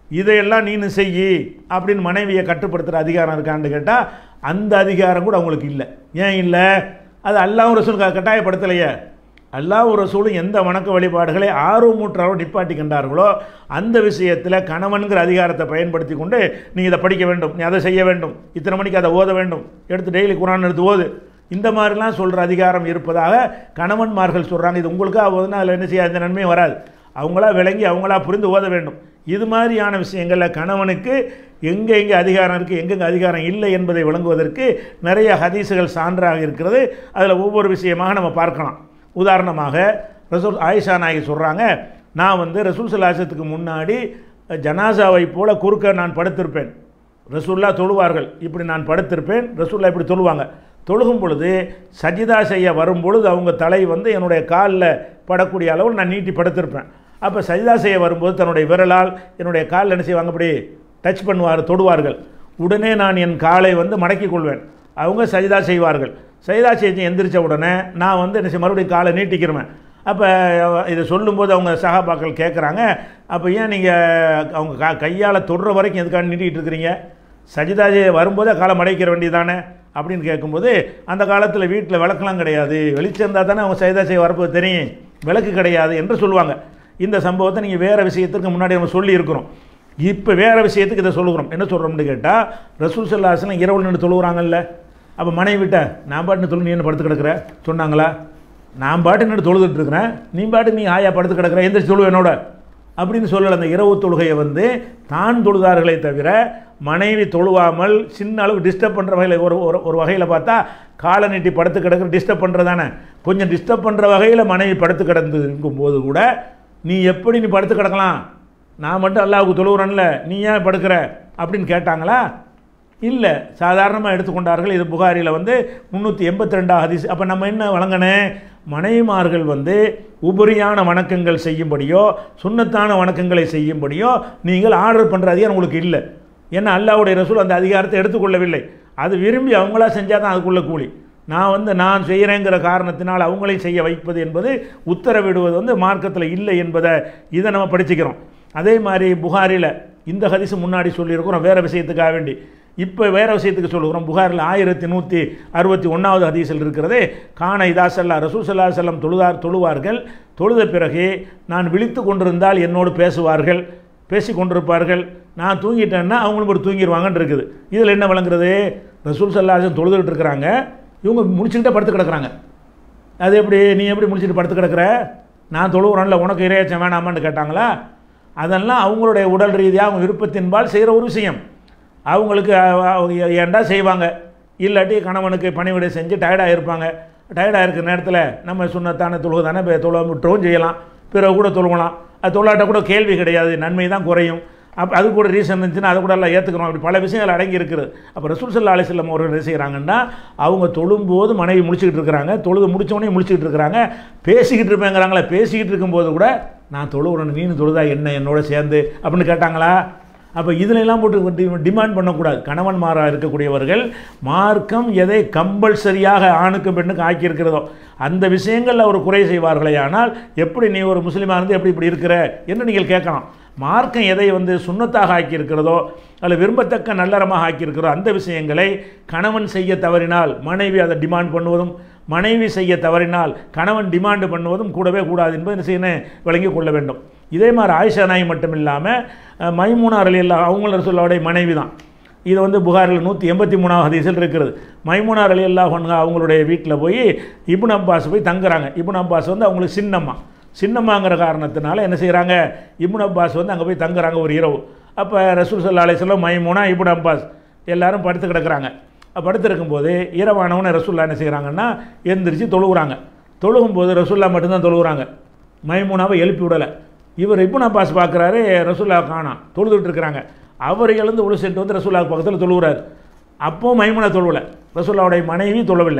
இதையெல்லாம் நீனு செய்யி அப்படின்னு மனைவியை கட்டுப்படுத்துகிற அதிகாரம் இருக்கான்னு கேட்டால் அந்த அதிகாரம் கூட அவங்களுக்கு இல்லை ஏன் இல்லை அது அல்லாஹ் ரசூல் க- கட்டாயப்படுத்தலையே அல்லாஹ் ரசூலும் எந்த வணக்க வழிபாடுகளை ஆர்வமூற்றாரோ நிப்பாட்டி கண்டார்களோ அந்த விஷயத்தில் கணவன்கிற அதிகாரத்தை பயன்படுத்தி கொண்டு நீ இதை படிக்க வேண்டும் நீ அதை செய்ய வேண்டும் இத்தனை மணிக்கு அதை ஓத வேண்டும் எடுத்து டெய்லி குரான் எடுத்து ஓது இந்த மாதிரிலாம் சொல்கிற அதிகாரம் இருப்பதாக கணவன்மார்கள் சொல்கிறாங்க இது உங்களுக்காக ஓதுனா அதில் என்ன செய்ய அந்த நன்மையும் வராது அவங்களா விளங்கி அவங்களா புரிந்து ஓத வேண்டும் இது மாதிரியான விஷயங்களில் கணவனுக்கு எங்கே எங்கே அதிகாரம் இருக்குது எங்கெங்கே அதிகாரம் இல்லை என்பதை விளங்குவதற்கு நிறைய ஹதீஸுகள் சான்றாக இருக்கிறது அதில் ஒவ்வொரு விஷயமாக நம்ம பார்க்கலாம் உதாரணமாக ரசூல் ஆயிஷா நாயகி சொல்கிறாங்க நான் வந்து ரசூல் சலாசத்துக்கு முன்னாடி ஜனாசாவை போல குறுக்க நான் படுத்திருப்பேன் ரசூல்லா தொழுவார்கள் இப்படி நான் படுத்திருப்பேன் ரசூல்லா இப்படி தொழுவாங்க தொழுகும் பொழுது சஜிதா செய்ய வரும் பொழுது அவங்க தலை வந்து என்னுடைய காலில் படக்கூடிய அளவில் நான் நீட்டி படுத்திருப்பேன் அப்போ சஜிதா செய்ய வரும்போது தன்னுடைய விரலால் என்னுடைய காலில் என்ன செய்வாங்க அப்படி டச் பண்ணுவார் தொடுவார்கள் உடனே நான் என் காலை வந்து மடக்கிக் கொள்வேன் அவங்க சஜிதா செய்வார்கள் சஜிதா செஞ்சு எந்திரிச்ச உடனே நான் வந்து என்ன செய்ய மறுபடியும் காலை நீட்டிக்கிறேன் அப்போ இதை சொல்லும்போது அவங்க சகாபாக்கள் கேட்குறாங்க அப்போ ஏன் நீங்கள் அவங்க கா கையால் தொடுற வரைக்கும் எதுக்காக நீட்டிகிட்டு இருக்கிறீங்க சஜிதா செய்ய வரும்போதே காலை மடைக்கிற வேண்டியதானே அப்படின்னு கேட்கும்போது அந்த காலத்தில் வீட்டில் விளக்கெல்லாம் கிடையாது வெளிச்சம் இருந்தால் தானே அவங்க சஜிதா செய்ய வரப்போது தெரியும் விளக்கு கிடையாது என்று சொல்லுவாங்க இந்த சம்பவத்தை நீங்கள் வேறு விஷயத்துக்கு முன்னாடி நம்ம சொல்லி இருக்கிறோம் இப்போ வேறு விஷயத்துக்கு இதை சொல்லுகிறோம் என்ன சொல்கிறோம்னு கேட்டால் ரசூல் சல்லாஸ்லாம் இரவு நின்று தொழுகிறாங்கல்ல அப்போ மனைவி விட்ட நான் பாட்டு தொழு நீ என்ன படுத்து கிடக்குற சொன்னாங்களா நான் பாட்டு நின்று தொழுதுட்டு இருக்கிறேன் நீ பாட்டு நீ ஆயா படுத்து கிடக்குற எந்திரிச்சு தொழு என்னோட அப்படின்னு சொல்லல அந்த இரவு தொழுகையை வந்து தான் தொழுதார்களே தவிர மனைவி தொழுவாமல் சின்ன அளவு டிஸ்டர்ப் பண்ணுற வகையில் ஒரு ஒரு ஒரு வகையில் பார்த்தா காலை நீட்டி படுத்து கிடக்குற டிஸ்டர்ப் பண்ணுறது தானே கொஞ்சம் டிஸ்டர்ப் பண்ணுற வகையில் மனைவி படுத்து கிடந்து இருக்கும்போது கூட நீ எப்படி நீ படுத்து கிடக்கலாம் நான் மட்டும் அல்லாவுக்கு தொழுகிறேன்ல நீ ஏன் படுக்கிற அப்படின்னு கேட்டாங்களா இல்லை சாதாரணமாக எடுத்துக்கொண்டார்கள் இது புகாரியில் வந்து முந்நூற்றி எண்பத்தி ரெண்டாம் ஹதீஸ் அப்போ நம்ம என்ன வழங்கினேன் மனைவிமார்கள் வந்து உபரியான வணக்கங்கள் செய்யும்படியோ சுண்ணத்தான வணக்கங்களை செய்யும்படியோ நீங்கள் ஆர்டர் பண்ணுற அதிகாரம் உங்களுக்கு இல்லை ஏன்னா அல்லாவுடைய ரசூல் அந்த அதிகாரத்தை எடுத்துக்கொள்ளவில்லை அது விரும்பி அவங்களா செஞ்சால் தான் அதுக்குள்ள கூலி நான் வந்து நான் செய்கிறேங்கிற காரணத்தினால் அவங்களையும் செய்ய வைப்பது என்பது உத்தரவிடுவது வந்து மார்க்கத்தில் இல்லை என்பதை இதை நம்ம படிச்சுக்கிறோம் அதே மாதிரி புகாரில் இந்த ஹதீஸ் முன்னாடி சொல்லியிருக்கிறோம் வேறு விஷயத்துக்காக வேண்டி இப்போ வேறு விஷயத்துக்கு சொல்லுகிறோம் புகாரில் ஆயிரத்தி நூற்றி அறுபத்தி ஒன்றாவது ஹதீஸில் இருக்கிறது காண இதாசல்லா ரசூல் சல்லா செல்லம் தொழுதார் தொழுவார்கள் தொழுத பிறகு நான் விழித்து கொண்டிருந்தால் என்னோடு பேசுவார்கள் பேசி கொண்டிருப்பார்கள் நான் தூங்கிட்டேன்னா அவங்களும் ஒரு தூங்கிடுவாங்கன்னு இருக்குது இதில் என்ன விளங்குறது ரசூல் சல்லாசன் தொழுதுகிட்டு இருக்கிறாங்க இவங்க முடிச்சுக்கிட்டே படுத்து கிடக்குறாங்க அது எப்படி நீ எப்படி முடிச்சுட்டு படுத்து கிடக்குற நான் தொழுகிறேன்ல உனக்கு இரையச்சம் வேணாமான்னு கேட்டாங்களா அதெல்லாம் அவங்களுடைய உடல் ரீதியாக அவங்க விருப்பத்தின்பால் செய்கிற ஒரு விஷயம் அவங்களுக்கு அஹ், அவங்க ஏன்டா செய்வாங்க இல்லாட்டி கணவனுக்கு பணிவிடை செஞ்சு டயர்டாக இருப்பாங்க டயர்டாக இருக்கிற நேரத்தில் நம்ம சுண்ணத்தான தொழுகு தானே இப்போ தொழ விட்டுறவும் செய்யலாம் பிறகு கூட தொழுகலாம் அது தொழாட்ட கூட கேள்வி கிடையாது நன்மை தான் குறையும் அப்போ அது கூட ரீசன் இருந்துச்சுன்னா அதை கூட எல்லாம் ஏற்றுக்கணும் அப்படி பல விஷயங்கள் அடங்கி இருக்குது அப்போ ரசூல் சல்லா அலிஸ்லம் அவர்கள் என்ன செய்கிறாங்கன்னா அவங்க தொழும்போது மனைவி முடிச்சுக்கிட்டு இருக்கிறாங்க தொழுது முடிச்சவொடனே முடிச்சுக்கிட்டு இருக்கிறாங்க பேசிக்கிட்டு இருப்பேங்கிறாங்களே பேசிக்கிட்டு இருக்கும்போது கூட நான் தொழுகிறேன் நீனு தொழுதா என்ன என்னோட சேர்ந்து அப்படின்னு கேட்டாங்களா அப்போ இதுல எல்லாம் போட்டு டிமாண்ட் பண்ணக்கூடாது கணவன்மாராக இருக்கக்கூடியவர்கள் மார்க்கம் எதை கம்பல்சரியாக ஆணுக்கும் பெண்ணுக்கும் ஆக்கியிருக்கிறதோ அந்த விஷயங்களில் ஒரு குறை செய்வார்களே ஆனால் எப்படி நீ ஒரு முஸ்லீமாக இருந்து எப்படி இப்படி இருக்கிற என்று நீங்கள் கேட்கலாம் மார்க்கம் எதை வந்து சுண்ணத்தாக ஆக்கியிருக்கிறதோ அல்லது விரும்பத்தக்க நல்லறமாக ஆக்கியிருக்கிறதோ அந்த விஷயங்களை கணவன் செய்ய தவறினால் மனைவி அதை டிமாண்ட் பண்ணுவதும் மனைவி செய்ய தவறினால் கணவன் டிமாண்டு பண்ணுவதும் கூடவே கூடாது என்பதை என்ன செய்யணும் விளங்கிக் கொள்ள வேண்டும் இதே மாதிரி ஆயிஷா நாய் மட்டும் இல்லாமல் மைமூனார் அலி அல்லா அவங்கள சொல்லோடைய மனைவி தான் இது வந்து புகாரில் நூற்றி எண்பத்தி மூணாவது ஹதீஸில் இருக்கிறது மைமுனார் அலி அல்லா அவங்களுடைய வீட்டில் போய் இப்னு அப்பாஸ் போய் தங்குறாங்க இப்னு அப்பாஸ் வந்து அவங்களுக்கு சின்னம்மா சின்னம்மாங்கிற காரணத்தினால என்ன செய்கிறாங்க இப்னு அப்பாஸ் வந்து அங்கே போய் தங்குறாங்க ஒரு இரவு அப்போ ரசூல் சல்லா அலிஸ்லாம் மைமுனா இப்னு அப்பாஸ் எல்லாரும் படுத்து கிடக்குறாங்க படுத்திருக்கும்போது இரவானவனை ரசூல்லா என்ன செய்கிறாங்கன்னா எந்திரிச்சு தொழுகிறாங்க தொழுகும்போது ரசூல்லா மட்டும்தான் தொழுகிறாங்க மைமுனாவை எழுப்பி விடலை இவர் இப்னு அப்பாஸ் பார்க்குறாரு ரசூல்லா காணாம் தொழுதுட்டு இருக்கிறாங்க அவர் எழுந்து உள்ள சென்று வந்து ரசூல்லா பக்கத்தில் தொழுகிறார் அப்போ மைமுனா தொழுவலை ரசூல்லாவுடைய மனைவி தொழவில்லை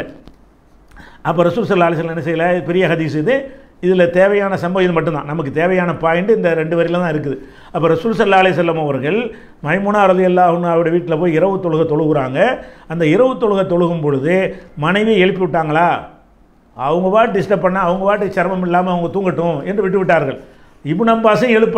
அப்போ ரசூல் சல்லா அலிஸ்லாம் என்ன செய்யலை பெரிய ஹதீஸ் இது இதில் தேவையான சம்பவம் இது மட்டும்தான் நமக்கு தேவையான பாயிண்ட் இந்த ரெண்டு வரியில தான் இருக்குது அப்போ ரசூல் சல்லா அலி செல்லம் அவர்கள் மைமுனா ரதி அல்லாஹ்னு அவருடைய வீட்டில் போய் இரவு தொழுகை தொழுகிறாங்க அந்த இரவு தொழுகை தொழுகும் பொழுது மனைவியை எழுப்பி விட்டாங்களா அவங்க பாட்டு டிஸ்டர்ப் பண்ணால் அவங்க பாட்டு சிரமம் இல்லாமல் அவங்க தூங்கட்டும் என்று விட்டு விட்டார்கள் இப்னு அப்பாஸும் எழுப்பலை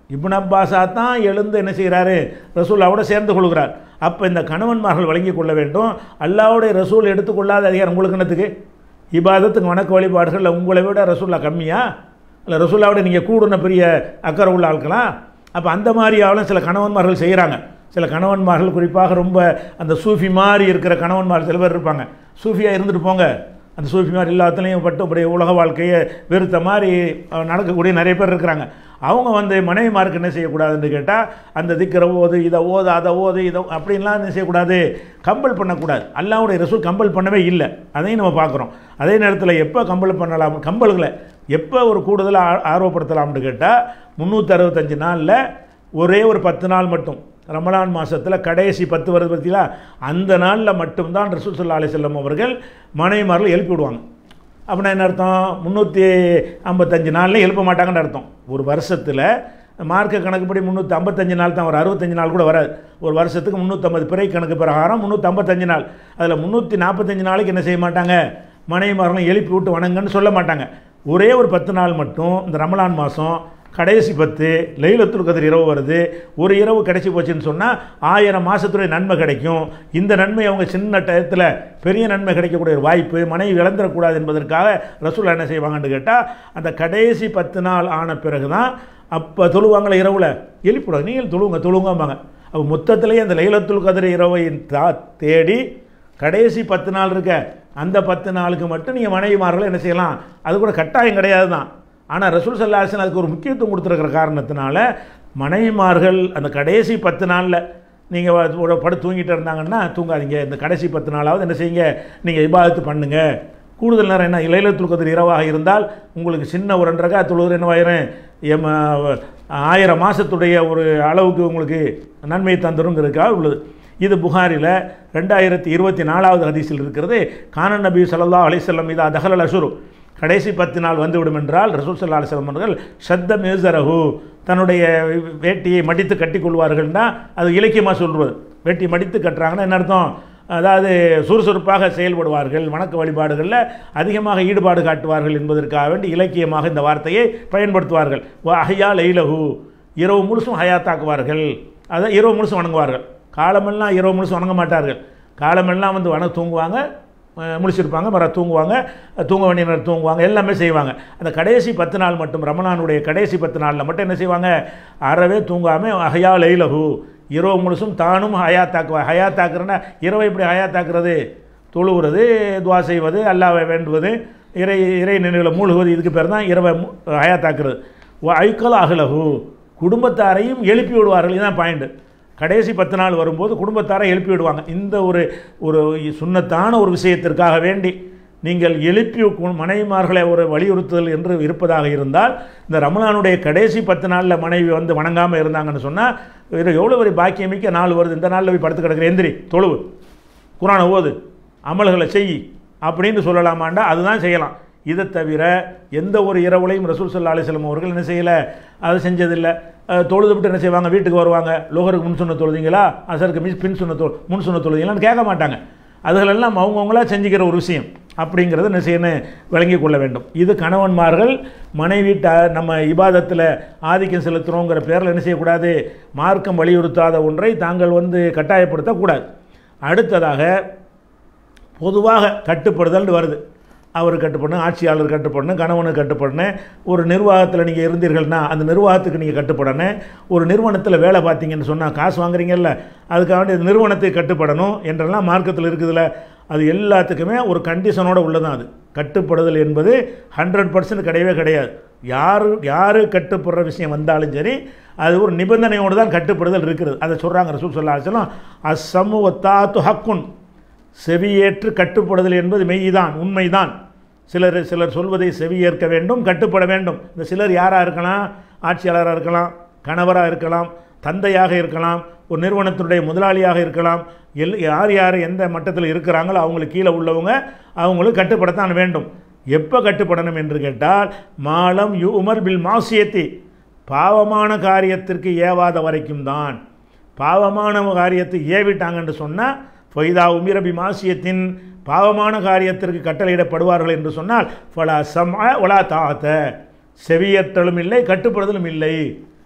இப்னு அப்பாஸா தான் எழுந்து என்ன செய்கிறாரு ரசூல்லாவோட சேர்ந்து கொள்கிறார் அப்போ இந்த கணவன்மார்கள் வழங்கி கொள்ள வேண்டும் அல்லாவுடைய ரசூல் எடுத்துக்கொள்ளாத அதிகாரம் உங்களுக்கு என்னத்துக்கு இபாதத்துக்கு வணக்க வழிபாடுகளில் உங்களை விட ரசூல்லா கம்மியா இல்லை ரசூல்லாவோட நீங்கள் கூடுன பெரிய அக்கறை உள்ள ஆட்களா அப்போ அந்த மாதிரி ஆளும் சில கணவன்மார்கள் செய்கிறாங்க சில கணவன்மார்கள் குறிப்பாக ரொம்ப அந்த சூஃபி மாதிரி இருக்கிற கணவன்மார்கள் சில பேர் இருப்பாங்க சூஃபியாக இருந்துட்டு போங்க அந்த சூஃபி மாதிரி எல்லாத்துலேயும் பட்டு அப்படியே உலக வாழ்க்கையை வெறுத்த மாதிரி அஹ், நடக்கக்கூடிய நிறைய பேர் இருக்கிறாங்க அவங்க வந்து மனைவிமாருக்கு என்ன செய்யக்கூடாதுன்னு கேட்டால் அந்த திக்கிற ஓது இதை ஓது அதை ஓது இதை அப்படின்லாம் என்ன செய்யக்கூடாது கம்பல் பண்ணக்கூடாது அல்லாவுடைய ரசூல் கம்பல் பண்ணவே இல்லை அதையும் நம்ம பார்க்குறோம் அதே நேரத்தில் எப்போ கம்பல் பண்ணலாம் கம்பல்களை எப்போ ஒரு கூடுதலாக ஆ- ஆர்வப்படுத்தலாம்னு கேட்டால் முந்நூற்றி அறுபத்தஞ்சு நாளில் ஒரே ஒரு பத்து நாள் மட்டும் ரமலான் மாதத்தில் கடைசி பத்து வருது பார்த்தீங்களா அந்த நாளில் மட்டும்தான் ரசூல் சல்லா அலிசல்லம் அவர்கள் மனைவிமார்கள் எழுப்பி விடுவாங்க அப்படின்னா என்ன அர்த்தம் முந்நூற்றி ஐம்பத்தஞ்சு நாளில் எழுப்ப மாட்டாங்கன்னு அர்த்தம் ஒரு வருஷத்தில் மார்க்க கணக்குப்படி முந்நூற்றி ஐம்பத்தஞ்சு நாள் தான் ஒரு அறுபத்தஞ்சு நாள் கூட வராது ஒரு வருஷத்துக்கு முந்நூற்றம்பது பிறை கணக்கு பிரகாரம் முந்நூற்றம்பத்தஞ்சு நாள் அதில் முந்நூற்றி நாற்பத்தஞ்சு நாளைக்கு என்ன செய்ய மாட்டாங்க மனைவிமார்களும் எழுப்பி விட்டு வணங்கன்னு சொல்ல மாட்டாங்க ஒரே ஒரு பத்து நாள் மட்டும் இந்த ரமலான் மாதம் கடைசி பத்து லைலத்துல் கதிர் இரவு வருது ஒரு இரவு கிடைச்சி போச்சுன்னு சொன்னால் ஆயிரம் மாதத்துடைய நன்மை கிடைக்கும் இந்த நன்மை அவங்க சின்ன டயத்தில் பெரிய நன்மை கிடைக்கக்கூடிய ஒரு வாய்ப்பு மனைவி இழந்துடக்கூடாது என்பதற்காக ரசூல் என்ன செய்வாங்கன்னு கேட்டால் அந்த கடைசி பத்து நாள் ஆன பிறகு தான் அப்போ தொழுவாங்களே இரவில் எழுப்பிவிடுவாங்க நீங்கள் தொழுவுங்க தொழுவுங்கம்பாங்க அப்போ மொத்தத்திலேயே அந்த லைலத்துல் கதிர் இரவை தா தேடி கடைசி பத்து நாள் இருக்க அந்த பத்து நாளுக்கு மட்டும் நீங்கள் மனைவிமார்களை என்ன செய்யலாம் அது கூட கட்டாயம் கிடையாது தான் ஆனால் ரசூல் சல்லாஹன் அதுக்கு ஒரு முக்கியத்துவம் கொடுத்துருக்கிற காரணத்தினால மனைவிமார்கள் அந்த கடைசி பத்து நாளில் நீங்கள் படுத்து தூங்கிட்டு இருந்தாங்கன்னா தூங்காதீங்க இந்த கடைசி பத்து நாளாவது என்ன செய்யுங்க நீங்கள் இபாதத்து பண்ணுங்க கூடுதல் நேரம் என்ன இலையிலத்துல் கதிர் இரவாக இருந்தால் உங்களுக்கு சின்ன ஒரு ரெண்டரைக்கா தொழுது என்னவாயிரும் எம் ஆயிரம் மாதத்துடைய ஒரு அளவுக்கு உங்களுக்கு நன்மை தந்துருங்கிறதுக்காக உள்ளது இது புகாரில் ரெண்டாயிரத்தி இருபத்தி நாலாவது ஹதீஸில் இருக்கிறது கானன் நபி ஸல்லல்லாஹு அலைஹி வஸல்லம் இதா தஹலல் அஷுரு கடைசி பத்து நாள் வந்துவிடும் என்றால் ரசூல் சல்லா அலிஸ்லாம் அவர்கள் சத்த மேசரஹு தன்னுடைய வேட்டியை மடித்து கட்டிக்கொள்வார்கள்னா அது இலக்கியமாக சொல்வது வேட்டி மடித்து கட்டுறாங்கன்னா என்ன அர்த்தம் அதாவது சுறுசுறுப்பாக செயல்படுவார்கள் வணக்க வழிபாடுகளில் அதிகமாக ஈடுபாடு காட்டுவார்கள் என்பதற்காக வேண்டி இலக்கியமாக இந்த வார்த்தையை பயன்படுத்துவார்கள் வ அஹ்யா லைலஹு இரவு முழுசும் ஹயாத்தாக்குவார்கள் அதை இரவு முழுசும் வணங்குவார்கள் காலமெல்லாம் இரவு முழுசும் வணங்க மாட்டார்கள் காலமெல்லாம் வந்து வண தூங்குவாங்க அஹ் முழிச்சிருப்பாங்க மற தூங்குவாங்க தூங்க வேண்டிய நேரம் தூங்குவாங்க எல்லாமே செய்வாங்க அந்த கடைசி பத்து நாள் மட்டும் ரமணானுடைய கடைசி பத்து நாளில் மட்டும் என்ன செய்வாங்க அறவே தூங்காமல் அஹயா லைலஹு இரவு முழுசும் தானும் ஹயாத்தாக்குவா ஹயாத்தாக்குறேன்னா இரவை எப்படி ஹயாத்தாக்குறது தொழுகிறது துவா செய்வது அல்லாவை வேண்டுவது இறை இறை நினைவில் மூழ்குவது இதுக்கு பேர் தான் இரவை மு- ஹயாத்தாக்குறது ஐக்கல் அகலகு குடும்பத்தாரையும் எழுப்பி விடுவார்கள் இதுதான் பாயிண்ட் கடைசி பத்து நாள் வரும்போது குடும்பத்தாரை எழுப்பி விடுவாங்க இந்த ஒரு ஒரு சுண்ணத்தான ஒரு விஷயத்திற்காக வேண்டி நீங்கள் எழுப்பி கு- மனைவிமார்களை ஒரு வலியுறுத்துதல் என்று இருப்பதாக இருந்தால் இந்த ரமலானுடைய கடைசி பத்து நாளில் மனைவி வந்து வணங்காமல் இருந்தாங்கன்னு சொன்னால் வேறு எவ்வளோ ஒரு பாக்கியமிக்க நாள் வருது இந்த நாளில் போய் படுத்து கிடக்கிற எந்திரி தொழுவு குரானை ஓது அமல்களை செய் அப்படின்னு சொல்லலாமாண்டா அதுதான் செய்யலாம் இதை தவிர எந்த ஒரு இரவுலையும் ரசூல் சல்லா அலிஸ்லாம் அவர்கள் என்ன செய்யலை அது செஞ்சதில்லை அஹ், தொழுது விட்டு என்ன செய்வாங்க வீட்டுக்கு வருவாங்க லோகருக்கு முன் சொன்ன தொழுதிங்களா அசருக்கு மிஸ் பின் சொன்ன தொழு முன் சொன்ன தொழுதிங்களான்னு கேட்க மாட்டாங்க அதுகளெல்லாம் அவங்கவுங்களா செஞ்சுக்கிற ஒரு விஷயம் அப்படிங்கிறத என்ன செய்யணும் விளங்கி கொள்ள வேண்டும் இது கணவன்மார்கள் மனைவிட்ட நம்ம இபாதத்தில் ஆதிக்கம் செலுத்துகிறோங்கிற பேரில் என்ன செய்யக்கூடாது மார்க்கம் வலியுறுத்தாத ஒன்றை தாங்கள் வந்து கட்டாயப்படுத்தக்கூடாது அடுத்ததாக பொதுவாக கட்டுப்படுதல் வருது அவர் கட்டுப்படணும் ஆட்சியாளர் கட்டுப்படணும் கணவனுக்கு கட்டுப்படணும் ஒரு நிர்வாகத்தில் நீங்கள் இருந்தீர்கள்னா அந்த நிர்வாகத்துக்கு நீங்கள் கட்டுப்படணும் ஒரு நிறுவனத்தில் வேலை பார்த்தீங்கன்னு சொன்னால் காசு வாங்குறீங்கல்ல அதுக்காக வேண்டி அந்த நிறுவனத்துக்கு கட்டுப்படணும் என்றெல்லாம் மார்க்கத்தில் இருக்குதுல்ல அது எல்லாத்துக்குமே ஒரு கண்டிஷனோட உள்ளதான் அது கட்டுப்படுதல் என்பது ஹண்ட்ரட் பர்சன்ட் கிடையவே கிடையாது யார் யார் கட்டுப்படுற விஷயம் வந்தாலும் சரி அது ஒரு நிபந்தனையோடு தான் கட்டுப்படுதல் இருக்கிறது அதை சொல்கிறாங்க ரசூல் சொல்லா சொல்லும் அஸ்ஸமு ஒத்தாத்து ஹக்குன் செவியேற்று கட்டுப்படுதல் என்பது மெய்தான் உண்மைதான் சிலர் சிலர் சொல்வதை செவியேற்க வேண்டும் கட்டுப்பட வேண்டும் இந்த சிலர் யாராக இருக்கலாம் ஆட்சியாளராக இருக்கலாம் கணவராக இருக்கலாம் தந்தையாக இருக்கலாம் ஒரு நிறுவனத்தினுடைய முதலாளியாக இருக்கலாம் எல் யார் யார் எந்த மட்டத்தில் இருக்கிறாங்களோ அவங்களுக்கு கீழே உள்ளவங்க அவங்களுக்கு கட்டுப்படத்தான் வேண்டும் எப்போ கட்டுப்படணும் என்று கேட்டால் மாலம் யு உமர் பில் மாசியத்தி பாவமான காரியத்திற்கு ஏவாத வரைக்கும் தான் பாவமான காரியத்தை ஏவிட்டாங்கன்னு சொன்னால் ஃபைதா உமிரபி மாசியத்தின் பாவமான காரியத்திற்கு கட்டளையிடப்படுவார்கள் என்று சொன்னால் ஃபலா சம் ஒலா தாத்த செவியற்றலும் இல்லை கட்டுப்படுதலும் இல்லை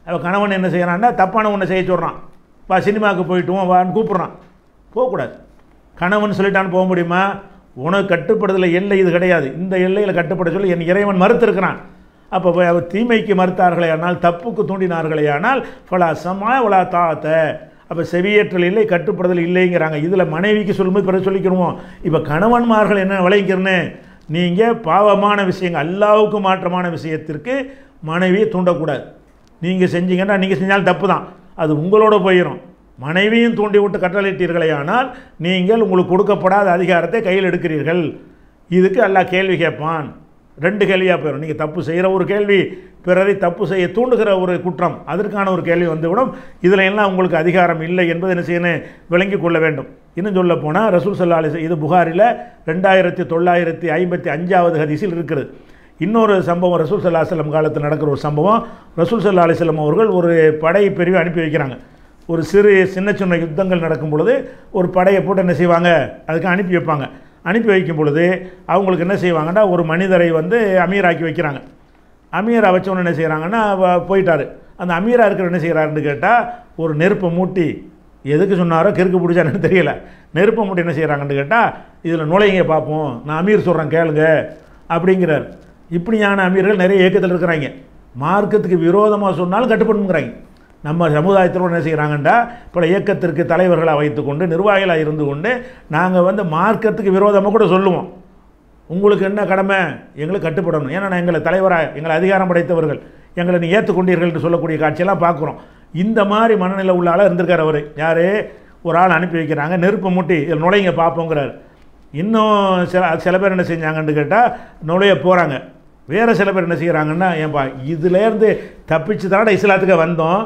அவள் கணவன் என்ன செய்கிறான்னா தப்பான ஒன்றை செய்ய சொல்கிறான் வா சினிமாவுக்கு போயிட்டுவோம் வான்னு கூப்பிட்றான் போகக்கூடாது கணவன் சொல்லிட்டான்னு போக முடியுமா உனக்கு கட்டுப்படுதல எல்லை இது கிடையாது இந்த எல்லையில் கட்டுப்பட சொல்லி என் இறைவன் மறுத்திருக்கிறான் அப்போ போய் அவர் தீமைக்கு மறுத்தார்களே ஆனால் தப்புக்கு தூண்டினார்களே ஆனால் ஃபலா சமா உலா தாத்த அப்போ செவியேற்றல் இல்லை கட்டுப்படுதல் இல்லைங்கிறாங்க இதில் மனைவிக்கு சொல்லும்போது பிறகு சொல்லிக்கிறோம் இப்போ கணவன்மார்கள் என்ன விளைக்கிறேன்னு நீங்கள் பாவமான விஷயங்கள் அல்லாவுக்கு மாற்றமான விஷயத்திற்கு மனைவியை தூண்டக்கூடாது நீங்கள் செஞ்சீங்கன்னா நீங்கள் செஞ்சாலும் தப்பு தான் அது உங்களோட போயிடும் மனைவியும் தூண்டி விட்டு கட்டளையிட்டீர்களே ஆனால் நீங்கள் உங்களுக்கு கொடுக்கப்படாத அதிகாரத்தை கையில் எடுக்கிறீர்கள் இதுக்கு அல்லாஹ் கேள்வி கேட்பான் ரெண்டு கேள்வியாக போயிடும் நீங்கள் தப்பு செய்கிற ஒரு கேள்வி பிறரை தப்பு செய்ய தூண்டுகிற ஒரு குற்றம் அதற்கான ஒரு கேள்வி வந்துவிடும் இதில் எல்லாம் உங்களுக்கு அதிகாரம் இல்லை என்பதை என்ன செய்யணும் விளங்கி கொள்ள வேண்டும் இன்னும் சொல்ல போனால் ரசூல் சல்லா அலிஸ் இது புகாரில் ரெண்டாயிரத்தி தொள்ளாயிரத்தி ஐம்பத்தி அஞ்சாவது ஹதீஸில் இருக்கிறது இன்னொரு சம்பவம் ரசூல் சல்லா அலிஸ்லம் காலத்தில் நடக்கிற ஒரு சம்பவம் ரசூல் சல்லா அலிஸ்லம் அவர்கள் ஒரு படை பிரிவை அனுப்பி வைக்கிறாங்க ஒரு சிறு சின்ன சின்ன யுத்தங்கள் நடக்கும் பொழுது ஒரு படையை போட்டு என்ன செய்வாங்க அதுக்கு அனுப்பி வைப்பாங்க அனுப்பி வைக்கும் பொழுது அவங்களுக்கு என்ன செய்வாங்கன்னா ஒரு மனிதரை வந்து அமீராக்கி வைக்கிறாங்க அமீரா வச்சவொன்னு என்ன செய்கிறாங்கன்னா வ- போயிட்டாரு அந்த அமீரா இருக்கிற என்ன செய்கிறாருன்னு கேட்டால் ஒரு நெருப்பை மூட்டி எதுக்கு சொன்னாரோ கிறுக்கு பிடிச்சான்னு தெரியல நெருப்பை மூட்டி என்ன செய்கிறாங்கன்னு கேட்டால் இதில் நுழைங்க பார்ப்போம் நான் அமீர் சொல்கிறேன் கேளுங்க அப்படிங்கிறார் இப்படியான அமீர்கள் நிறைய இயக்கத்தில் இருக்கிறாங்க மார்க்கத்துக்கு விரோதமாக சொன்னாலும் கட்டுப்படுங்கிறாங்க நம்ம சமுதாயத்தில் என்ன செய்கிறாங்கண்டா பல இயக்கத்திற்கு தலைவர்களாக வைத்துக்கொண்டு நிர்வாகிகளாக இருந்து கொண்டு நாங்கள் வந்து மார்க்கத்துக்கு விரோதமாக கூட சொல்லுவோம் உங்களுக்கு என்ன கடமை எங்களுக்கு கட்டுப்படணும் ஏன்னா நான் எங்களை தலைவராக எங்களை அதிகாரம் படைத்தவர்கள் எங்களை நீ ஏற்றுக்கொண்டீர்கள் என்று சொல்லக்கூடிய காட்சியெல்லாம் பார்க்குறோம் இந்த மாதிரி மனநிலை உள்ள ஆளாக இருந்திருக்கார் அவர் யார் ஒரு ஆள் அனுப்பி வைக்கிறாங்க நெருப்பு மூட்டி இதில் நுழைங்க பார்ப்போங்கிறார் இன்னும் சில சில பேர் என்ன செஞ்சாங்கன்னு கேட்டால் நுழைய போகிறாங்க வேறு சில பேர் என்ன செய்கிறாங்கன்னா ஏன்பா இதுலேருந்து தப்பிச்சு தானே இஸ்லாத்துக்கு வந்தோம்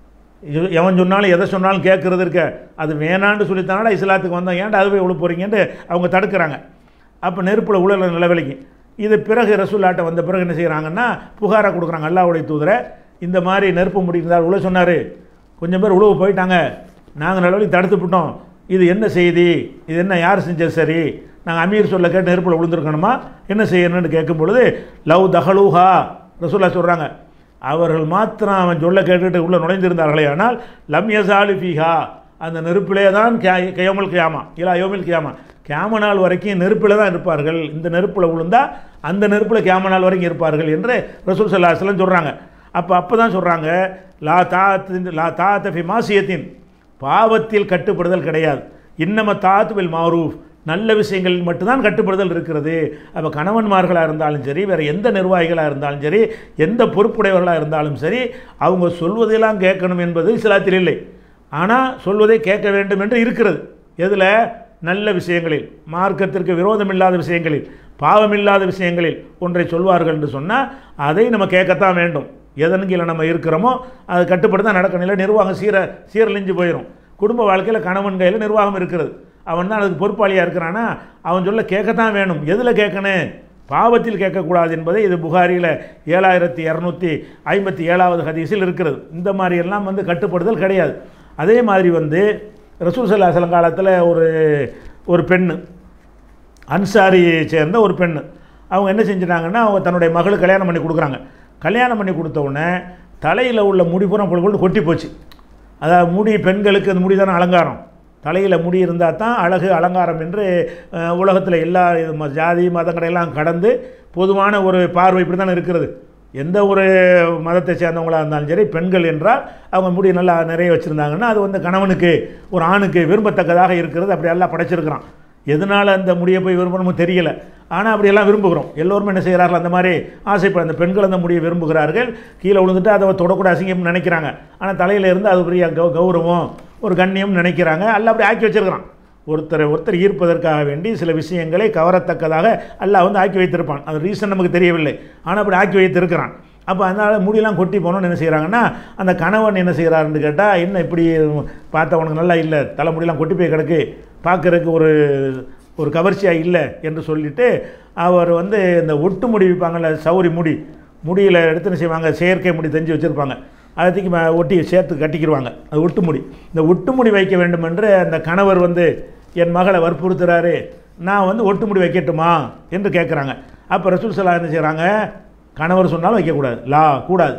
இது எவன் சொன்னாலும் எதை சொன்னாலும் கேட்குறது இருக்க அது வேணான்னு சொல்லித்தானடா இஸ்லாத்துக்கு வந்தோம் ஏன்டா அது போய் உள்ள போகிறீங்கன்ட்டு அவங்க தடுக்கிறாங்க அப்போ நெருப்பில் உள்ள நிலவலிக்கு இது பிறகு ரசூல்லாட்ட வந்த பிறகு என்ன செய்கிறாங்கன்னா புகாராக கொடுக்குறாங்க அல்லாவுடைய தூதரை இந்த மாதிரி நெருப்பு முடிந்தால் உள்ள சொன்னார் கொஞ்சம் பேர் உழவு போயிட்டாங்க நாங்கள் நிலவலி தடுத்துவிட்டோம் இது என்ன செய்தி இது என்ன யார் செஞ்சது சரி நாங்கள் அமீர் சொல்ல கேட்டு நெருப்பில் விழுந்திருக்கணுமா என்ன செய்யணும்னு கேட்கும் பொழுது லவ் தஹலூஹா ரசூல்லா சொல்கிறாங்க அவர்கள் மாத்திரம் அவன் சொல்ல கேட்டுட்டு உள்ளே நுழைந்திருந்தார்களே ஆனால் லம் யசாலு ஃபீஹா அந்த நெருப்பிலே தான் கயோமல் கியாமா இல்லா யோமில் கியாமா கியாம நாள் வரைக்கும் நெருப்பில் தான் இருப்பார்கள் இந்த நெருப்பில் விழுந்தா அந்த நெருப்பில் கியாம நாள் வரைக்கும் இருப்பார்கள் என்று ரசூல் சல்லாஹலம் சொல்கிறாங்க அப்போ அப்போ தான் சொல்கிறாங்க லா தாத்தின் லா தாத்த ஃபி மாசியத்தின் பாவத்தில் கட்டுப்படுதல் கிடையாது இன்னம தாத்து வில் மாரூஃப் நல்ல விஷயங்களில் மட்டும்தான் கட்டுப்படுதல் இருக்கிறது அப்போ கணவன்மார்களாக இருந்தாலும் சரி வேறு எந்த நிர்வாகிகளாக இருந்தாலும் சரி எந்த பொறுப்புடையவர்களாக இருந்தாலும் சரி அவங்க சொல்வதையெல்லாம் கேட்கணும் என்பது இஸ்லாத்தில் இல்லை ஆனால் சொல்வதை கேட்க வேண்டும் என்று இருக்கிறது எதில் நல்ல விஷயங்களில் மார்க்கத்திற்கு விரோதம் இல்லாத விஷயங்களில் பாவமில்லாத விஷயங்களில் ஒன்றை சொல்வார்கள் என்று சொன்னால் அதை நம்ம கேட்கத்தான் வேண்டும் எதன் கீழே நம்ம இருக்கிறோமோ அது கட்டுப்பட்டு தான் நடக்கணும் இல்லை நிர்வாகம் சீர சீரழிஞ்சு போயிடும் குடும்ப வாழ்க்கையில் கணவன் கையில் நிர்வாகம் இருக்கிறது அவன் தான் அதுக்கு பொறுப்பாளியாக இருக்கிறானா அவன் சொல்ல கேட்கத்தான் வேணும் எதில் கேட்கணும் பாவத்தில் கேட்கக்கூடாது என்பதை இது புகாரியில் ஏழாயிரத்தி இரநூத்தி ஐம்பத்தி ஏழாவது ஹதீஸில் இருக்கிறது இந்த மாதிரி எல்லாம் வந்து கட்டுப்படுதல் கிடையாது அதே மாதிரி வந்து ரசூல் சல்லாஹலம் காலத்தில் ஒரு ஒரு பெண்ணு அன்சாரியை சேர்ந்த ஒரு பெண்ணு அவங்க என்ன செஞ்சிட்டாங்கன்னா அவங்க தன்னுடைய மகளுக்கு கல்யாணம் பண்ணி கொடுக்குறாங்க கல்யாணம் பண்ணி கொடுத்த உடனே தலையில் உள்ள முடி பூரா பொழுது கொட்டி போச்சு அதாவது முடி பெண்களுக்கு அந்த முடி தானே அலங்காரம் தலையில் முடி இருந்தால் தான் அழகு அலங்காரம் என்று அஹ், உலகத்தில் எல்லா இது ம- ஜாதி மதங்களை எல்லாம் கடந்து பொதுவான ஒரு பார்வை இப்படி தானே இருக்கிறது எந்த ஒரு மதத்தை சேர்ந்தவங்களாக இருந்தாலும் சரி பெண்கள் என்றால் அவங்க முடி நல்லா நிறைய வச்சுருந்தாங்கன்னா அது வந்து கணவனுக்கு ஒரு ஆணுக்கு விரும்பத்தக்கதாக இருக்கிறது அப்படி எல்லாம் படைச்சிருக்கிறான் எதனால் அந்த முடியை போய் விரும்பணுமோ தெரியல ஆனால் அப்படியெல்லாம் விரும்புகிறோம் எல்லோருமே என்ன செய்கிறார்கள் அந்த மாதிரி ஆசைப்பட அந்த பெண்கள் அந்த முடியை விரும்புகிறார்கள் கீழே விழுந்துட்டு அதை தொடக்கூட அசிங்கம் நினைக்கிறாங்க ஆனால் தலையில் இருந்து அது பெரிய கௌ கௌரவம் ஒரு கண்ணியம் நினைக்கிறாங்க அல்ல அப்படி ஆக்கி வச்சிருக்கிறான் ஒருத்தரை ஒருத்தர் ஈர்ப்பதற்காக வேண்டி சில விஷயங்களை கவரத்தக்கதாக அல்லாஹ் வந்து ஆக்கி வைத்திருப்பான் அது ரீசன் நமக்கு தெரியவில்லை ஆனால் அப்படி ஆக்கி வைத்திருக்கிறான் அப்போ அதனால் முடியெல்லாம் கொட்டி போனோன்னு என்ன செய்கிறாங்கன்னா அந்த கணவன் என்ன செய்கிறாருன்னு கேட்டால் என்ன இப்படி பார்த்தா உனக்கு நல்லா இல்லை தலைமுடியெல்லாம் கொட்டி போய் கிடக்கு பார்க்கறதுக்கு ஒரு ஒரு கவர்ச்சியாக இல்லை என்று சொல்லிட்டு அவர் வந்து இந்த ஒட்டு முடி வைப்பாங்கல்ல சௌரி முடி முடியில் எடுத்து என்ன செய்வாங்க செயற்கை முடி தெஞ்சு வச்சுருப்பாங்க அதை தூக்கி ம- ஒட்டி சேர்த்து கட்டிக்கிடுவாங்க அது ஒட்டு முடி இந்த ஒட்டு முடி வைக்க வேண்டும் என்று அந்த கணவர் வந்து என் மகளை வற்புறுத்துறாரு நான் வந்து ஒட்டு முடி வைக்கட்டுமா என்று கேட்குறாங்க அப்போ ரசூல் சலா என்ன செய்கிறாங்க கணவர் சொன்னாலும் வைக்கக்கூடாது லா கூடாது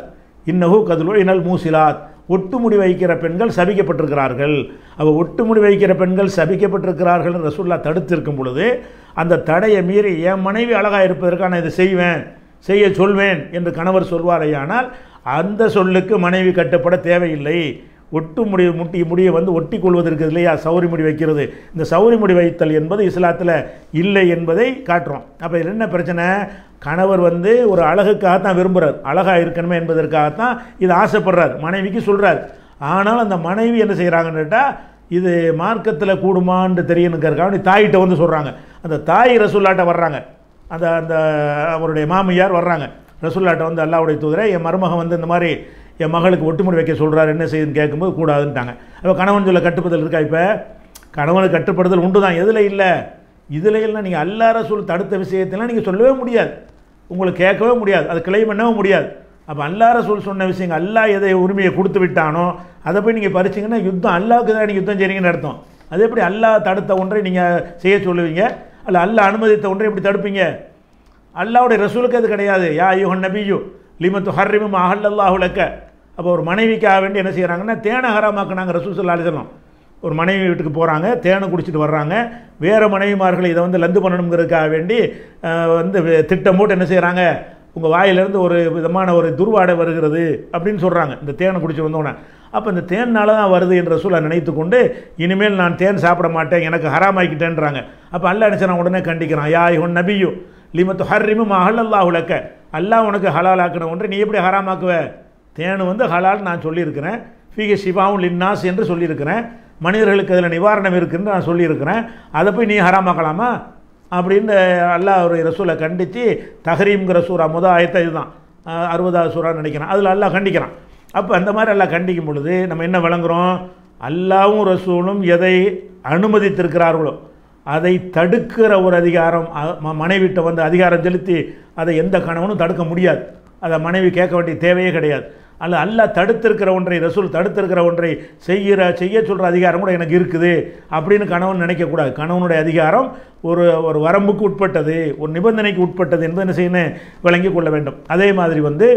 இன்னஹு கதுலு இனல் மூசிலாத் ஒட்டுமுடி வைக்கிற பெண்கள் சபிக்கப்பட்டிருக்கிறார்கள் அவ ஒட்டுமுடி வைக்கிற பெண்கள் சபிக்கப்பட்டிருக்கிறார்கள் ரசூல்லா தடுத்திருக்கும் பொழுது அந்த தடையை மீறி என் மனைவி அழகாக இருப்பதற்காக நான் இதை செய்வேன் செய்ய சொல்வேன் என்று கணவர் சொல்வாரேயானால் அந்த சொல்லுக்கு மனைவி கட்டுப்பட தேவையில்லை ஒட்டு முடி முட்டி முடியை வந்து ஒட்டி கொள்வதற்கு இல்லையா சௌரி முடி வைக்கிறது இந்த சௌரி முடி வைத்தல் என்பது இஸ்லாத்தில் இல்லை என்பதை காட்டுறோம் அப்போ இதில் என்ன பிரச்சனை கணவர் வந்து ஒரு அழகுக்காகத்தான் விரும்புகிறார் அழகாக இருக்கணுமே என்பதற்காகத்தான் இது ஆசைப்படுறார் மனைவிக்கு சொல்கிறார் ஆனால் அந்த மனைவி என்ன செய்கிறாங்கன்னு கேட்டால் இது மார்க்கத்தில் கூடுமான்னு தெரியணுங்கிறதுக்காக தாயிட்ட வந்து சொல்கிறாங்க அந்த தாய் ரசூல்லாட்ட வர்றாங்க அந்த அந்த அவருடைய மாமியார் வர்றாங்க ரசூல்லாட்ட வந்து அல்லாவுடைய தூதரை என் மருமகன் வந்து இந்த மாதிரி என் மகளுக்கு ஒட்டுமுடி வைக்க சொல்கிறார் என்ன செய்யுதுன்னு கேட்கும்போது கூடாதுன்ட்டாங்க அப்போ கணவன் சொல்ல கட்டுப்படுதல் இருக்கா இப்போ கணவனுக்கு கட்டுப்படுதல் உண்டு தான் எதில் இல்லை இதில் இல்லை நீங்கள் அல்லா ரசூல் தடுத்த விஷயத்தெல்லாம் நீங்கள் சொல்லவே முடியாது உங்களுக்கு கேட்கவே முடியாது அது கிளைம் பண்ணவும் முடியாது அப்போ அல்லா ரசூல் சொன்ன விஷயங்கள் அல்லாஹ் எதை உரிமையை கொடுத்து விட்டானோ அதை போய் நீங்கள் பறிச்சிங்கன்னா யுத்தம் அல்லாவுக்கு தான் நீங்கள் யுத்தம் செய்றீங்கன்னு அர்த்தம் அது எப்படி அல்லாஹ் தடுத்த ஒன்றை நீங்கள் செய்ய சொல்லுவீங்க அல்ல அல்லாஹ் அனுமதித்த ஒன்றை எப்படி தடுப்பீங்க அல்லாவுடைய ரசூலுக்கு அது கிடையாது யா யுஹன் நபியு லிமத்து ஹர்ரிமும் அஹல்லல்லாஹுலக்க அப்போ ஒரு மனைவிக்காக வேண்டி என்ன செய்கிறாங்கன்னா தேனை ஹராமாக்குனாங்க ரசூல் சொல்லா அலிசல்லாம் ஒரு மனைவி வீட்டுக்கு போகிறாங்க தேனை குடிச்சிட்டு வர்றாங்க வேறு மனைவிமார்கள் இதை வந்து லந்து பண்ணணுங்கிறதுக்காக வேண்டி அஹ், வந்து வே- திட்டம் போட்டு என்ன செய்கிறாங்க உங்கள் வாயிலிருந்து ஒரு விதமான ஒரு துர்வாடை வருகிறது அப்படின்னு சொல்கிறாங்க இந்த தேனை குடிச்சு வந்தோடனே அப்போ இந்த தேன்னால தான் வருது என்ற சூழலை நினைத்து கொண்டு இனிமேல் நான் தேன் சாப்பிட மாட்டேன் எனக்கு ஹராமாக்கிட்டேன்றாங்க அப்போ அல்ல நினச்சான் உடனே கண்டிக்கிறான் யா இவன் நபியு லிமத்து ஹர்ரிமும் அஹல்லல்லாஹ் உலக்க அல்லாஹ் உனக்கு ஹலாலாக்கின ஒன்று நீ எப்படி ஹராமாக்குவ தேனு வந்து ஹலால் நான் சொல்லியிருக்கிறேன் ஃபீக சிவாவும் லின்னாஸ் என்று சொல்லியிருக்கிறேன் மனிதர்களுக்கு அதில் நிவாரணம் இருக்குன்னு நான் சொல்லியிருக்கிறேன் அதை போய் நீ ஹராமாக்கலாமா அப்படின்னு அல்லாஹ் ஒரு ரசூலை கண்டித்து தஹரீம்ங்கிற சூறா முத ஆயத்தை இதுதான் அஹ் அறுபதாவது சூறான்னு நினைக்கிறேன் அதில் அல்லாஹ் கண்டிக்கிறான் அப்போ அந்த மாதிரி அல்லாஹ் கண்டிக்கும் பொழுது நம்ம என்ன விளங்குறோம் அல்லாவும் ரசூலும் எதை அனுமதித்திருக்கிறார்களோ அதை தடுக்கிற ஒரு அதிகாரம் அ- ம- மனைவிட்ட வந்து அதிகாரம் செலுத்தி அதை எந்த கணவனும் தடுக்க முடியாது அதை மனைவி கேட்க வேண்டிய தேவையே கிடையாது அல்ல அல்லாஹ் தடுத்திருக்கிற ஒன்றை ரசூல் தடுத்திருக்கிற ஒன்றை செய்கிற செய்ய சொல்கிற அதிகாரம் கூட எனக்கு இருக்குது அப்படின்னு கணவன் நினைக்கக்கூடாது கணவனுடைய அதிகாரம் ஒரு ஒரு வரம்புக்கு உட்பட்டது ஒரு நிபந்தனைக்கு உட்பட்டது என்பது என்ன செய்யணும் விளங்கிக் கொள்ள வேண்டும் அதே மாதிரி வந்து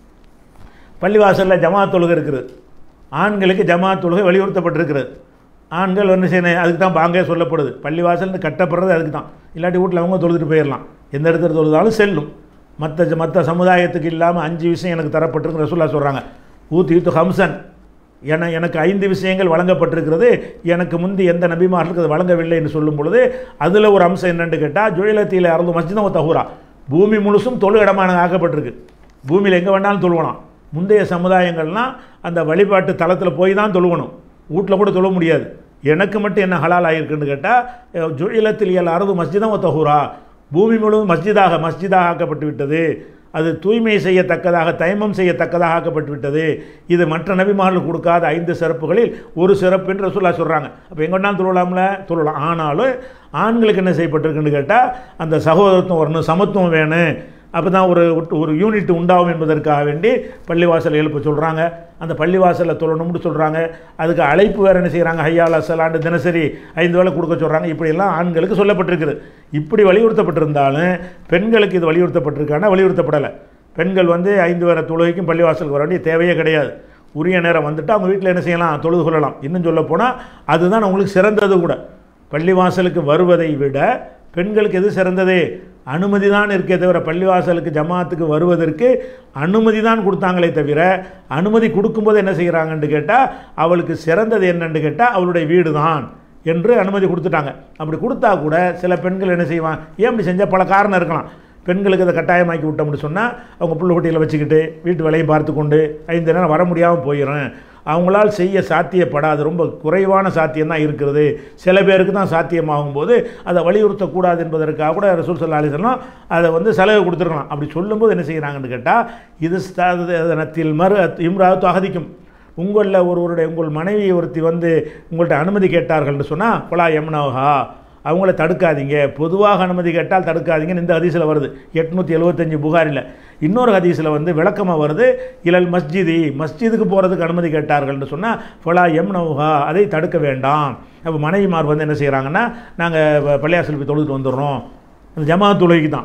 பள்ளிவாசலில் ஜமாத் தொழுகை இருக்குது ஆண்களுக்கு ஜமாத் தொழுகை வலியுறுத்தப்பட்டிருக்கிறது ஆண்கள் என்ன செய்யணும் அதுக்கு தான் பாங்கே சொல்லப்படுது பள்ளிவாசல்னு கட்டப்படுறது அதுக்கு தான் இல்லாட்டி வீட்டில் அவங்க தொழுதுட்டு போயிடலாம் எந்த இடத்துல தொழுதாலும் செல்லும் மற்ற மற்ற சமுதாயத்துக்கு இல்லாமல் அஞ்சு விஷயம் எனக்கு தரப்பட்டிருக்கு ரசூல்லா சொல்கிறாங்க ஊத்து யூத்து ஹம்சன் என எனக்கு ஐந்து விஷயங்கள் வழங்கப்பட்டிருக்கிறது எனக்கு முந்தி எந்த நபிமார்களுக்கு அது வழங்கவில்லை என்று சொல்லும் பொழுது அதில் ஒரு அம்சம் என்னன்னு கேட்டால் ஜுயலத்தியில் அறந்து மஸ்ஜிதம் தஹூரா பூமி முழுசும் தொழு இடமான ஆக்கப்பட்டிருக்கு பூமியில் எங்கே வேணாலும் தொழுவலாம் முந்தைய சமுதாயங்கள்லாம் அந்த வழிபாட்டு தளத்தில் போய் தான் தொழுவணும் வீட்டில் கூட தொழ முடியாது எனக்கு மட்டும் என்ன ஹலால் ஆகிருக்குன்னு கேட்டால் ஜுயிலத்தில் இயல் அறுது மஸ்ஜிதம் தஹூரா பூமி முழுவதும் மஸ்ஜிதாக மஸ்ஜிதாக ஆக்கப்பட்டு விட்டது அது தூய்மை செய்யத்தக்கதாக தயமம் செய்யத்தக்கதாக ஆக்கப்பட்டு விட்டது இது மற்ற நபிமார்களுக்கு கொடுக்காத ஐந்து சிறப்புகளில் ஒரு சிறப்பு என்று ரசூல்லா சொல்கிறாங்க அப்போ எங்கொண்டாலும் தொழலாம்ல தொழலாம் ஆனாலும் ஆண்களுக்கு என்ன செய்யப்பட்டிருக்குன்னு கேட்டால் அந்த சகோதரத்துவம் வரணும் சமத்துவம் வேணும் அப்போ தான் ஒரு ஒட்டு- ஒரு யூனிட் உண்டாகும் என்பதற்காக வேண்டி பள்ளிவாசல் எழுப்ப சொல்கிறாங்க அந்த பள்ளிவாசலில் தொழணும்னு சொல்கிறாங்க அதுக்கு அழைப்பு வேறு என்ன செய்கிறாங்க ஹையால் அசலாண்டு தினசரி ஐந்து வேளை கொடுக்க சொல்கிறாங்க இப்படியெல்லாம் ஆண்களுக்கு சொல்லப்பட்டிருக்குது இப்படி வலியுறுத்தப்பட்டிருந்தாலும் பெண்களுக்கு இது வலியுறுத்தப்பட்டிருக்கானா வலியுறுத்தப்படலை பெண்கள் வந்து ஐந்து வேற தொழுகைக்கும் பள்ளிவாசலுக்கு வர வேண்டிய தேவையே கிடையாது உரிய நேரம் வந்துட்டு அவங்க வீட்டில் என்ன செய்யலாம் தொழுது கொள்ளலாம் இன்னும் சொல்ல போனால் அதுதான் அவங்களுக்கு சிறந்தது கூட பள்ளிவாசலுக்கு வருவதை விட பெண்களுக்கு எது சிறந்தது அனுமதி தான் இருக்கே தவிர பள்ளிவாசலுக்கு ஜமாத்துக்கு வருவதற்கு அனுமதி தான் கொடுத்தாங்களே தவிர அனுமதி கொடுக்கும்போது என்ன செய்கிறாங்கன்னு கேட்டால் அவளுக்கு சிறந்தது என்னன்னு கேட்டால் அவளுடைய வீடு தான் என்று அனுமதி கொடுத்துட்டாங்க அப்படி கொடுத்தா கூட சில பெண்கள் என்ன செய்வான் ஏன் இப்படி செஞ்சால் பல காரணம் இருக்கலாம் பெண்களுக்கு அதை கட்டாயமாக்கி விட்டோம்னு சொன்னால் அவங்க புள்ள குட்டிகளை வச்சுக்கிட்டு வீட்டு வேலையும் பார்த்து கொண்டு ஐந்து நேரம் வர முடியாமல் போயிடும் அவங்களால் செய்ய சாத்தியப்படாது ரொம்ப குறைவான சாத்தியம் தான் இருக்கிறது சில பேருக்கு தான் சாத்தியமாகும் போது அதை வலியுறுத்தக்கூடாது என்பதற்காக கூட ரசூல் சல்லா அலிஸ்லாம் அதை வந்து செலவு கொடுத்துருக்கலாம் அப்படி சொல்லும்போது என்ன செய்கிறாங்கன்னு கேட்டால் இது ஸ்தானத்தில் மறு இம்ராத்து அகதிக்கும் உங்களில் ஒருவருடைய உங்கள் மனைவி ஒருத்தி வந்து உங்கள்கிட்ட அனுமதி கேட்டார்கள்னு சொன்னால் பொலா யமுனாவா அவங்கள தடுக்காதீங்க பொதுவாக அனுமதி கேட்டால் தடுக்காதீங்கன்னு இந்த ஹதீஸில் வருது எட்நூற்றி எழுபத்தஞ்சு புகாரில் இன்னொரு ஹதீஸில் வந்து விளக்கமாக வருது இலல் மஸ்ஜிதி மஸ்ஜிதுக்கு போகிறதுக்கு அனுமதி கேட்டார்கள்னு சொன்னால் ஃபலா எம்னவுஹா அதை தடுக்க வேண்டாம் அப்போ மனைவிமார் வந்து என்ன செய்கிறாங்கன்னா நாங்கள் பள்ளியாசல் போய் தொழுதுட்டு வந்துடுறோம் அந்த ஜமாத் தொழுகைக்கு தான்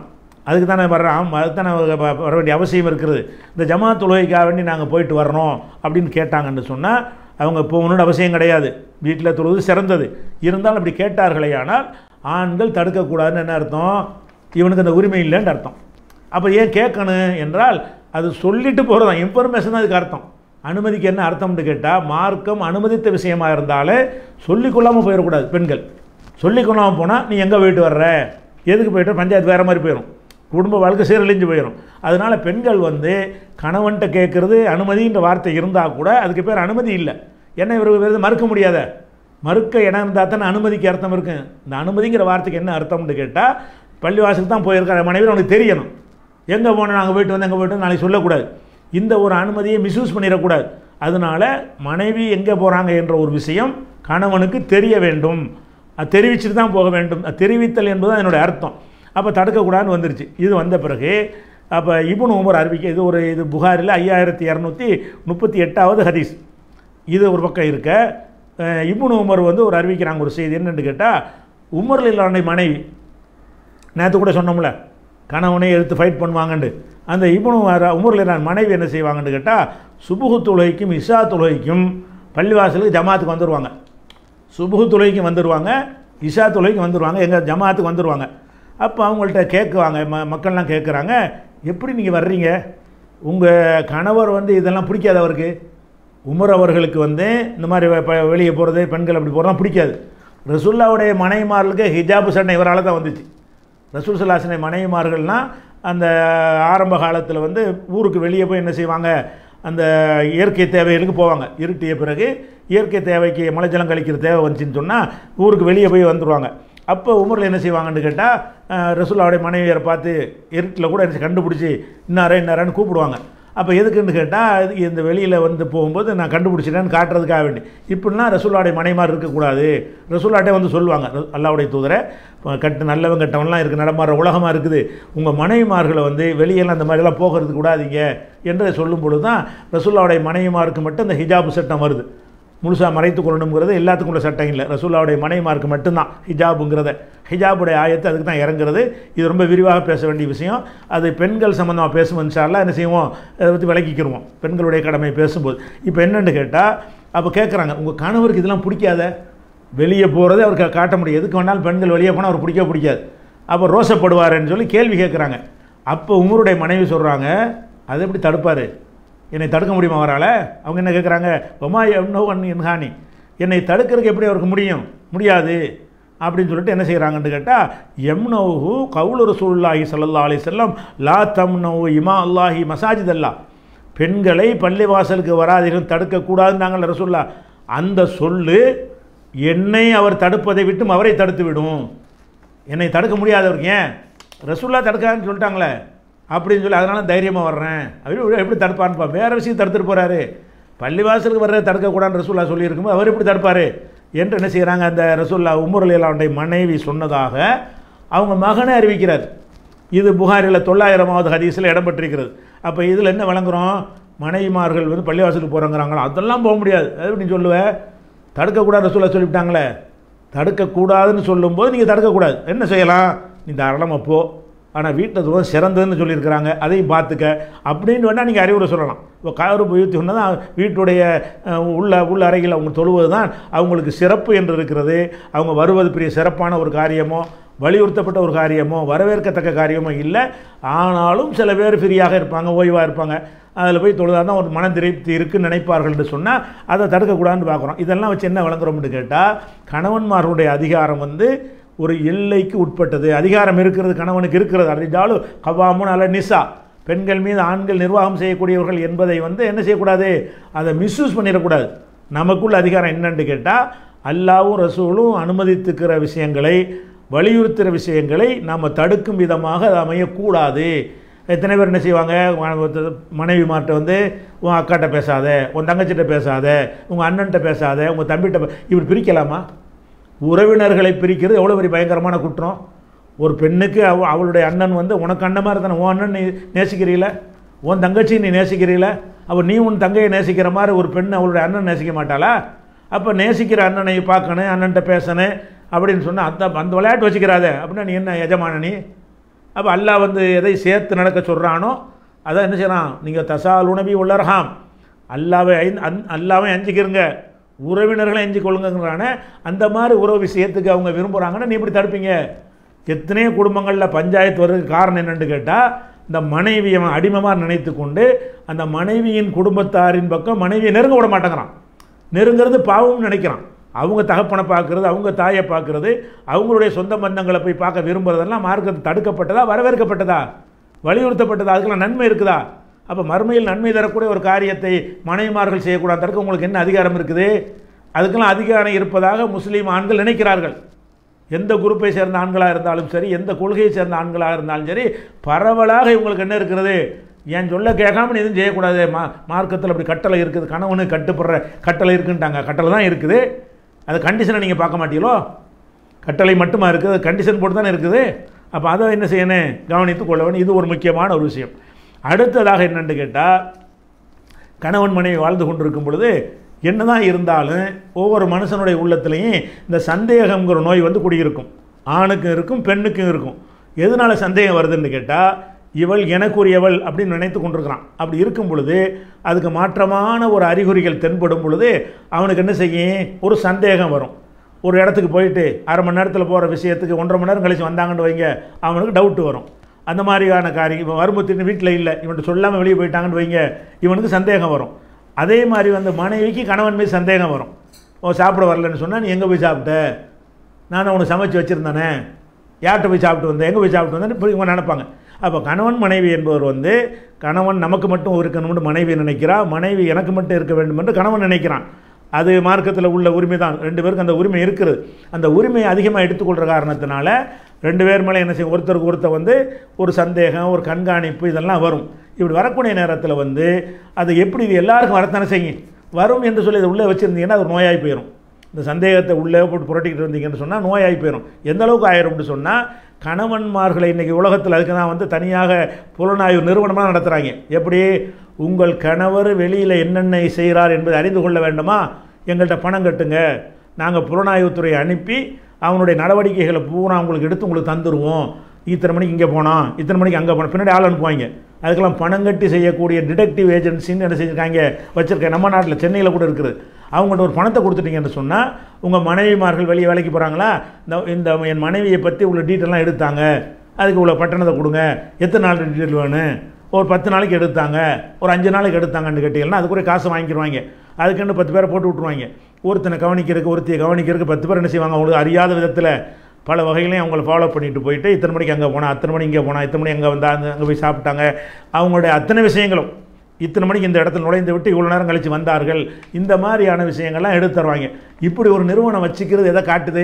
அதுக்கு தானே வர்றோம் அதுக்கு தானே வ- வர வேண்டிய அவசியம் இருக்கிறது இந்த ஜமாத் தொழுகைக்காக வேண்டி நாங்கள் போயிட்டு வரணும் அப்படின்னு கேட்டாங்கன்னு சொன்னால் அவங்க போகணுன்னு அவசியம் கிடையாது வீட்டில் தொழுவது சிறந்தது இருந்தாலும் அப்படி கேட்டார்களே ஆனால் ஆண்கள் தடுக்கக்கூடாதுன்னு என்ன அர்த்தம் இவனுக்கு அந்த உரிமை இல்லைன்னு அர்த்தம் அப்போ ஏன் கேட்கணும் என்றால் அது சொல்லிட்டு போகிறது தான் இன்ஃபர்மேஷன் தான் அதுக்கு அர்த்தம் அனுமதிக்கு என்ன அர்த்தம்னு கேட்டால் மார்க்கம் அனுமதித்த விஷயமா இருந்தாலே சொல்லிக்கொள்ளாமல் போயிடக்கூடாது பெண்கள் சொல்லிக்கொள்ளாமல் போனால் நீ எங்கே போயிட்டு வர்ற எதுக்கு போயிட்டு வர? பஞ்சாயத்து வேறு மாதிரி போயிடும் குடும்ப வாழ்க்கை சீரழிஞ்சு போயிடும் அதனால் பெண்கள் வந்து கணவன்கிட்ட கேட்குறது அனுமதின்ற வார்த்தை இருந்தால் கூட அதுக்கு பேர் அனுமதி இல்லை என்ன இவருக்கு வேறு மறுக்க முடியாத மறுக்க இடம் இருந்தால் தானே அனுமதிக்கு அர்த்தம் இருக்கு இந்த அனுமதிங்கிற வார்த்தைக்கு என்ன அர்த்தம்னு கேட்டால் பள்ளிவாசலுக்கு தான் போயிருக்கிற மனைவி அவனுக்கு தெரியணும் எங்கே போனோம் நாங்கள் போயிட்டு வந்து எங்கே போயிட்டு வந்து நாளைக்கு சொல்லக்கூடாது இந்த ஒரு அனுமதியை மிஸ்யூஸ் பண்ணிடக்கூடாது அதனால மனைவி எங்கே போகிறாங்க என்ற ஒரு விஷயம் கணவனுக்கு தெரிய வேண்டும் அது தெரிவிச்சுட்டு தான் போக வேண்டும் அது தெரிவித்தல் என்பது தான் என்னுடைய அர்த்தம் அப்போ தடுக்கக்கூடாதுன்னு வந்துருச்சு இது வந்த பிறகு அப்போ இப்னு உமர் அறிவிக்க இது ஒரு இது புகாரில் ஐயாயிரத்தி இரநூத்தி முப்பத்தி எட்டாவது ஹதீஸ் இது ஒரு பக்கம் இருக்க அஹ், இப்னு உமர் வந்து ஒரு அறிவிக்கிறாங்க ஒரு செய்தி என்னன்னு கேட்டால் உமரில் இல்லாண்ட மனைவி நேற்று கூட சொன்னோம்ல கணவனை எடுத்து ஃபைட் பண்ணுவாங்கண்டு அந்த இப்னு உமரில் இல்லாத மனைவி என்ன செய்வாங்கன்னு கேட்டால் சுபுகு தொழுகைக்கும் இஷா தொழுகைக்கும் பள்ளிவாசலுக்கு ஜமாத்துக்கு வந்துடுவாங்க சுபுகு தொழுகைக்கு வந்துடுவாங்க இஷா தொழுகைக்கு வந்துடுவாங்க எங்கள் ஜமாத்துக்கு வந்துடுவாங்க அப்போ அவங்கள்ட்ட கேட்குவாங்க ம மக்கள்லாம் கேட்குறாங்க எப்படி நீங்கள் வர்றீங்க உங்கள் கணவர் வந்து இதெல்லாம் பிடிக்காது அவருக்கு உமர் அவர்களுக்கு வந்து இந்த மாதிரி வெ- ப- வெளியே போகிறது பெண்கள் அப்படி போகிறதெல்லாம் பிடிக்காது ரசுல்லாவுடைய மனைவிமார்களுக்கு ஹிஜாபு சட்டை இவரால் தான் வந்துச்சு ரசூல் சல்லாசனை மனைவிமார்கள்னால் அந்த ஆரம்ப காலத்தில் வந்து ஊருக்கு வெளியே போய் என்ன செய்வாங்க அந்த இயற்கை தேவைகளுக்கு போவாங்க இருட்டிய பிறகு இயற்கை தேவைக்கு மலைஜலம் கழிக்கிற தேவை வந்துச்சுன்னு சொன்னால் ஊருக்கு வெளியே போய் வந்துடுவாங்க அப்போ உமரில் என்ன செய்வாங்கன்னு கேட்டால் ரசூல்லாவுடைய மனைவியரை பார்த்து இருட்டில் கூட என்ன கண்டுபிடிச்சி இன்னாரே இன்னாரன்னு கூப்பிடுவாங்க அப்போ எதுக்குன்னு கேட்டால் இந்த வெளியில் வந்து போகும்போது நான் கண்டுபிடிச்சிட்டேன்னு காட்டுறதுக்காக வேண்டி இப்படிலாம் ரசூல்லாவுடைய மனைமார் இருக்கக்கூடாது ரசூல்லாட்டே வந்து சொல்லுவாங்க ர- அல்லாவுடைய தூதரை இப்போ கட்டு நல்லவன் கெட்டவன்லாம் இருக்குது நடமாடுற உலகமாக இருக்குது உங்கள் மனைவிமார்களை வந்து வெளியெல்லாம் அந்த மாதிரிலாம் போகிறது கூடாதீங்க என்று சொல்லும் பொழுது தான் ரசூல்லாவுடைய மனைவிமாருக்கு மட்டும் இந்த ஹிஜாபு சட்டம் வருது முழுசாக மறைத்து கொள்ளணுங்கிறது எல்லாத்துக்கும் உள்ள சட்டம் இல்லை ரசூல்லாவுடைய மனைவிமாருக்கு மட்டும்தான் ஹிஜாபுங்கிறத ஹிஜாபுடைய ஆயத்து அதுக்கு தான் இறங்குறது இது ரொம்ப விரிவாக பேச வேண்டிய விஷயம் அது பெண்கள் சம்மந்தமாக பேசும் இன்ஷால்லா என்ன செய்வோம் அதை பற்றி விளக்கிக்கிருவோம் பெண்களுடைய கடமை பேசும்போது இப்போ என்னன்னு கேட்டால் அப்போ கேட்குறாங்க உங்கள் கணவருக்கு இதெல்லாம் பிடிக்காத வெளியே போகிறதே அவருக்கு காட்ட முடியும் எதுக்கு வேணாலும் பெண்கள் வெளியே போனால் அவர் பிடிக்க பிடிக்காது அப்போ ரோசப்படுவாருன்னு சொல்லி கேள்வி கேட்குறாங்க அப்போ உமருடைய மனைவி சொல்கிறாங்க அதை எப்படி தடுப்பார் என்னை தடுக்க முடியுமா அவரால் அவங்க என்ன கேட்குறாங்க ஒமா எம்னோ அன் என்ஹானி என்னை தடுக்கிறதுக்கு எப்படி அவருக்கு முடியும் முடியாது அப்படின்னு சொல்லிட்டு என்ன செய்கிறாங்கன்னு கேட்டால் எம்னோஹு கவுலு ரசூல்லாஹி ஸல்லல்லாஹு அலைஹி வஸல்லம் லா தம்னவு இமா அல்லாஹி மசாஜித் அல்லா பெண்களை பள்ளிவாசலுக்கு வராதீர்கள் தடுக்கக்கூடாதுன்னாங்கல்ல ரசூல்லா அந்த சொல்லு என்னை அவர் தடுப்பதை விட்டும் அவரை தடுத்து விடும் என்னை தடுக்க முடியாதவருக்கு ஏன் ரசூல்லா தடுக்கான்னு சொல்லிட்டாங்களே அப்படின்னு சொல்லி அதனால தைரியமாக வர்றேன் அப்படி எப்படி தடுப்பான்ப்பா வேறு விஷயம் தடுத்துட்டு போகிறாரு பள்ளிவாசலுக்கு வர்றதை தடுக்கக்கூடாதுன்னு ரசூல்லா சொல்லியிருக்கும்போது அவர் எப்படி தடுப்பார் என்று என்ன செய்கிறாங்க அந்த ரசூல்லா உமர்லாவுடைய மனைவி சொன்னதாக அவங்க மகனை அறிவிக்கிறார் இது புகாரில் தொள்ளாயிரமாவது ஹதீஸில் இடம்பெற்றிருக்கிறது அப்போ இதில் என்ன வழங்குறோம் மனைவிமார்கள் வந்து பள்ளிவாசலுக்கு போகிறோங்கிறாங்களோ அதெல்லாம் போக முடியாது அது எப்படி சொல்லுவேன் தடுக்கக்கூடாது ரசூலா சொல்லிவிட்டாங்களே தடுக்கக்கூடாதுன்னு சொல்லும்போது நீங்கள் தடுக்கக்கூடாது என்ன செய்யலாம் நீ தாராளமாக போ ஆனால் வீட்டில் தொழுவது சிறந்ததுன்னு சொல்லியிருக்கிறாங்க அதையும் பார்த்துக்க அப்படின்னு வேணால் நீங்கள் அறிவுரை சொல்லலாம் இப்போ காரு உயர்த்தி தான் வீட்டுடைய அஹ், உள்ள உள்ள அறையில் அவங்க தொழுவது தான் அவங்களுக்கு சிறப்பு என்று இருக்கிறது அவங்க வருவது பெரிய சிறப்பான ஒரு காரியமோ வலியுறுத்தப்பட்ட ஒரு காரியமோ வரவேற்கத்தக்க காரியமோ இல்லை ஆனாலும் சில பேர் ஃப்ரீயாக இருப்பாங்க ஓய்வாக இருப்பாங்க அதில் போய் தொழுதா தான் ஒரு மன திருப்தி இருக்குன்னு நினைப்பார்கள் என்று சொன்னால் அதை தடுக்கக்கூடாதுன்னு பார்க்குறோம் இதெல்லாம் வச்சு என்ன வழங்குறோம்னு கேட்டால் கணவன்மார்களுடைய அதிகாரம் வந்து ஒரு எல்லைக்கு உட்பட்டது அதிகாரம் இருக்கிறது கணவனுக்கு இருக்கிறது அறிஞ்சாலும் கவாமுன் அல்ல நிசா பெண்கள் மீது ஆண்கள் நிர்வாகம் செய்யக்கூடியவர்கள் என்பதை வந்து என்ன செய்யக்கூடாது அதை மிஸ்யூஸ் பண்ணிடக்கூடாது நமக்குள்ள அதிகாரம் என்னன்னு கேட்டால் அல்லாவும் ரசூலும் அனுமதித்துக்கிற விஷயங்களை வலியுறுத்துகிற விஷயங்களை நாம் தடுக்கும் விதமாக அது அமையக்கூடாது எத்தனை பேர் என்ன செய்வாங்க மனைவிமார்ட்ட வந்து உன் அக்காட்ட பேசாத உன் தங்கச்சிட்ட பேசாத உங்கள் அண்ணன்ட்ட பேசாத உங்கள் தம்பிகிட்ட பே- இப்படி பிரிக்கலாமா உறவினர்களை பிரிக்கிறது எவ்வளோ பெரிய பயங்கரமான குற்றம் ஒரு பெண்ணுக்கு அவ அவளுடைய அண்ணன் வந்து உனக்கு அண்ணன் மாதிரி தானே உன் அண்ணன் நீ நேசிக்கிறீல உன் தங்கச்சி நீ நேசிக்கிறீல அவள் நீ உன் தங்கையை நேசிக்கிற மாதிரி ஒரு பெண் அவளுடைய அண்ணன் நேசிக்க மாட்டாளா அப்போ நேசிக்கிற அண்ணனை பார்க்கணும் அண்ணன்ட்ட பேசணும் அப்படின்னு சொன்னால் அந்த அந்த விளையாட்டு வச்சுக்கிறாத அப்படின்னா நீ என்ன எஜமான நீ அப்போ அல்லாஹ் வந்து எதை சேர்த்து நடக்க சொல்கிறானோ அதான் என்ன செய்கிறான் நீங்கள் தசால் உணவி உள்ளரகாம் அல்லாவை ஐந் அந் அல்லாவை அஞ்சிக்கிறங்க உறவினர்களை அஞ்சு கொள்ளுங்கிறானே அந்த மாதிரி உறவு விஷயத்துக்கு அவங்க விரும்புகிறாங்கன்னா நீ இப்படி தடுப்பீங்க எத்தனையோ குடும்பங்களில் பஞ்சாயத்து வர்றதுக்கு காரணம் என்னன்னு கேட்டால் இந்த மனைவியை அவன் அடிமமாக நினைத்து கொண்டு அந்த மனைவியின் குடும்பத்தாரின் பக்கம் மனைவியை நெருங்க விட மாட்டேங்கிறான் நெருங்கிறது பாவம்னு நினைக்கிறான் அவங்க தகப்பனை பார்க்கறது அவங்க தாயை பார்க்கறது அவங்களுடைய சொந்த பந்தங்களை போய் பார்க்க விரும்புறதெல்லாம் மார்க்கத்தை தடுக்கப்பட்டதா வரவேற்கப்பட்டதா வலியுறுத்தப்பட்டதா அதுக்கெல்லாம் நன்மை இருக்குதா அப்போ மறுமையில் நன்மை தரக்கூடிய ஒரு காரியத்தை மனைவிமார்கள் செய்யக்கூடாது தடுக்க உங்களுக்கு என்ன அதிகாரம் இருக்குது அதுக்கெல்லாம் அதிகாரம் இருப்பதாக முஸ்லீம் ஆண்கள் நினைக்கிறார்கள் எந்த குரூப்பை சேர்ந்த ஆண்களாக இருந்தாலும் சரி எந்த கொள்கையை சேர்ந்த ஆண்களாக இருந்தாலும் சரி பரவலாக இவங்களுக்கு என்ன இருக்கிறது என் சொல்ல கேட்காம நீ எதுவும் செய்யக்கூடாது மா மார்க்கத்தில் அப்படி கட்டளை இருக்குது கணவனுக்கு கட்டுப்படுற கட்டளை இருக்குன்ட்டாங்க கட்டளை தான் இருக்குது அது கண்டிஷனை நீங்கள் பார்க்க மாட்டீங்களோ கட்டளை மட்டுமா இருக்குது அது கண்டிஷன் போட்டு தானே இருக்குது அப்போ அதை என்ன செய்யணும் கவனித்து கொள்ள வேண்டும் இது ஒரு முக்கியமான ஒரு விஷயம் அடுத்ததாக என்னென்னு கேட்டால் கணவன் மனைவி வாழ்ந்து கொண்டிருக்கும் பொழுது என்னதான் இருந்தாலும் ஒவ்வொரு மனுஷனுடைய உள்ளத்துலேயும் இந்த சந்தேகங்கிற நோய் வந்து குடியிருக்கும் ஆணுக்கும் இருக்கும் பெண்ணுக்கும் இருக்கும் எதனால சந்தேகம் வருதுன்னு கேட்டால் இவள் எனக்குரியவள் அப்படின்னு நினைத்து கொண்டிருக்கிறான் அப்படி இருக்கும் பொழுது அதுக்கு மாற்றமான ஒரு அறிகுறிகள் தென்படும் பொழுது அவனுக்கு என்ன செய்யும் ஒரு சந்தேகம் வரும் ஒரு இடத்துக்கு போயிட்டு அரை மணி நேரத்தில் போகிற விஷயத்துக்கு ஒன்றரை மணி நேரம் கழிச்சு வந்தாங்கன்னு வைங்க அவனுக்கு டவுட்டு வரும் அந்த மாதிரியான காரியம் இவன் வரும்போது வீட்டில் இல்லை இவன்கிட்ட சொல்லாமல் வெளியே போயிட்டாங்கன்னு வைங்க இவனுக்கு சந்தேகம் வரும் அதே மாதிரி வந்து மனைவிக்கு கணவன் மீது சந்தேகம் வரும் ஓ சாப்பிட வரலன்னு சொன்னால் நீ எங்கே போய் சாப்பிட்ட நான் உனக்கு சமைச்சு வச்சுருந்தானே யார்கிட்ட போய் சாப்பிட்டு வந்தேன் எங்கே போய் சாப்பிட்டு வந்தேன்னு இப்படி இவங்க நினைப்பாங்க அப்போ கணவன் மனைவி என்பவர் வந்து கணவன் நமக்கு மட்டும் இருக்கணும்னு மனைவி நினைக்கிறா மனைவி எனக்கு மட்டும் இருக்க வேண்டும் என்று கணவன் நினைக்கிறான் அது மார்க்கத்தில் உள்ள உரிமை தான் ரெண்டு பேருக்கு அந்த உரிமை இருக்குது அந்த உரிமையை அதிகமாக எடுத்துக்கொள்கிற காரணத்தினால ரெண்டு பேர் மேலே என்ன செய்யும் ஒருத்தருக்கு ஒருத்தர் வந்து ஒரு சந்தேகம் ஒரு கண்காணிப்பு இதெல்லாம் வரும் இப்படி வரக்கூடிய நேரத்தில் வந்து அது எப்படி இது எல்லாருக்கும் வரத்தானே செய்யும் வரும் என்று சொல்லி இதை உள்ளே வச்சுருந்தீங்கன்னா அது ஒரு நோயாகி போயிடும் இந்த சந்தேகத்தை உள்ளே போட்டு புரட்டிக்கிட்டு இருந்தீங்கன்னு சொன்னால் நோயாகி போயிடும் எந்த அளவுக்கு ஆயிரும்னு சொன்னால் கணவன்மார்களை இன்றைக்கி உலகத்தில் அதுக்கு தான் வந்து தனியாக புலனாய்வு நிறுவனமாக நடத்துகிறாங்க எப்படி உங்கள் கணவர் வெளியில் என்னென்ன செய்கிறார் என்பதை அறிந்து கொள்ள வேண்டுமா எங்கள்கிட்ட பணம் கட்டுங்க நாங்கள் புலனாய்வுத்துறையை அனுப்பி அவனுடைய நடவடிக்கைகளை பூரா உங்களுக்கு எடுத்து உங்களுக்கு தந்துடுவோம் இத்தனை மணிக்கு இங்கே போனோம் இத்தனை மணிக்கு அங்கே போனோம் பின்னாடி ஆள் அனுப்புவாங்க அதுக்கெல்லாம் பணம் கட்டி செய்யக்கூடிய டிடெக்டிவ் ஏஜென்சின்னு என்ன செஞ்சுருக்காங்க வச்சுருக்கேன் நம்ம நாட்டில் சென்னையில் கூட இருக்குது அவங்கள்ட்ட ஒரு பணத்தை கொடுத்துட்டீங்கன்னு சொன்னால் உங்கள் மனைவிமார்கள் வெளியே வேலைக்கு போகிறாங்களா இந்த இந்த என் மனைவியை பற்றி உள்ள டீட்டெயிலாம் எடுத்தாங்க அதுக்கு உள்ள பட்டணத்தை கொடுங்க எத்தனை நாள் டீட்டெயில் வேணும் ஒரு பத்து நாளைக்கு எடுத்தாங்க ஒரு அஞ்சு நாளைக்கு எடுத்தாங்கன்னு கேட்டீங்கன்னா அதுக்குரிய காசு வாங்கிடுவாங்க அதுக்குன்னு பத்து பேரை போட்டு விட்ருவாங்க ஒருத்தனை கவனிக்கிறதுக்கு ஒருத்தையை கவனிக்கிறதுக்கு பத்து பேர் என்ன செய்வாங்க அவங்களுக்கு அறியாத விதத்தில் பல வகைகளையும் அவங்கள ஃபாலோ பண்ணிட்டு போயிட்டு இத்தனை மணிக்கு அங்கே போனால் அத்தனை மணி இங்கே போனால் இத்தனை மணி அங்கே வந்தால் அங்கே அங்கே போய் சாப்பிட்டாங்க அவங்களுடைய அத்தனை விஷயங்களும் இத்தனை மணிக்கு இந்த இடத்துல நுழைந்து விட்டு இவ்வளோ நேரம் கழித்து வந்தார்கள் இந்த மாதிரியான விஷயங்கள்லாம் எடுத்து தருவாங்க இப்படி ஒரு நிறுவனம் வச்சுக்கிறது எதை காட்டுது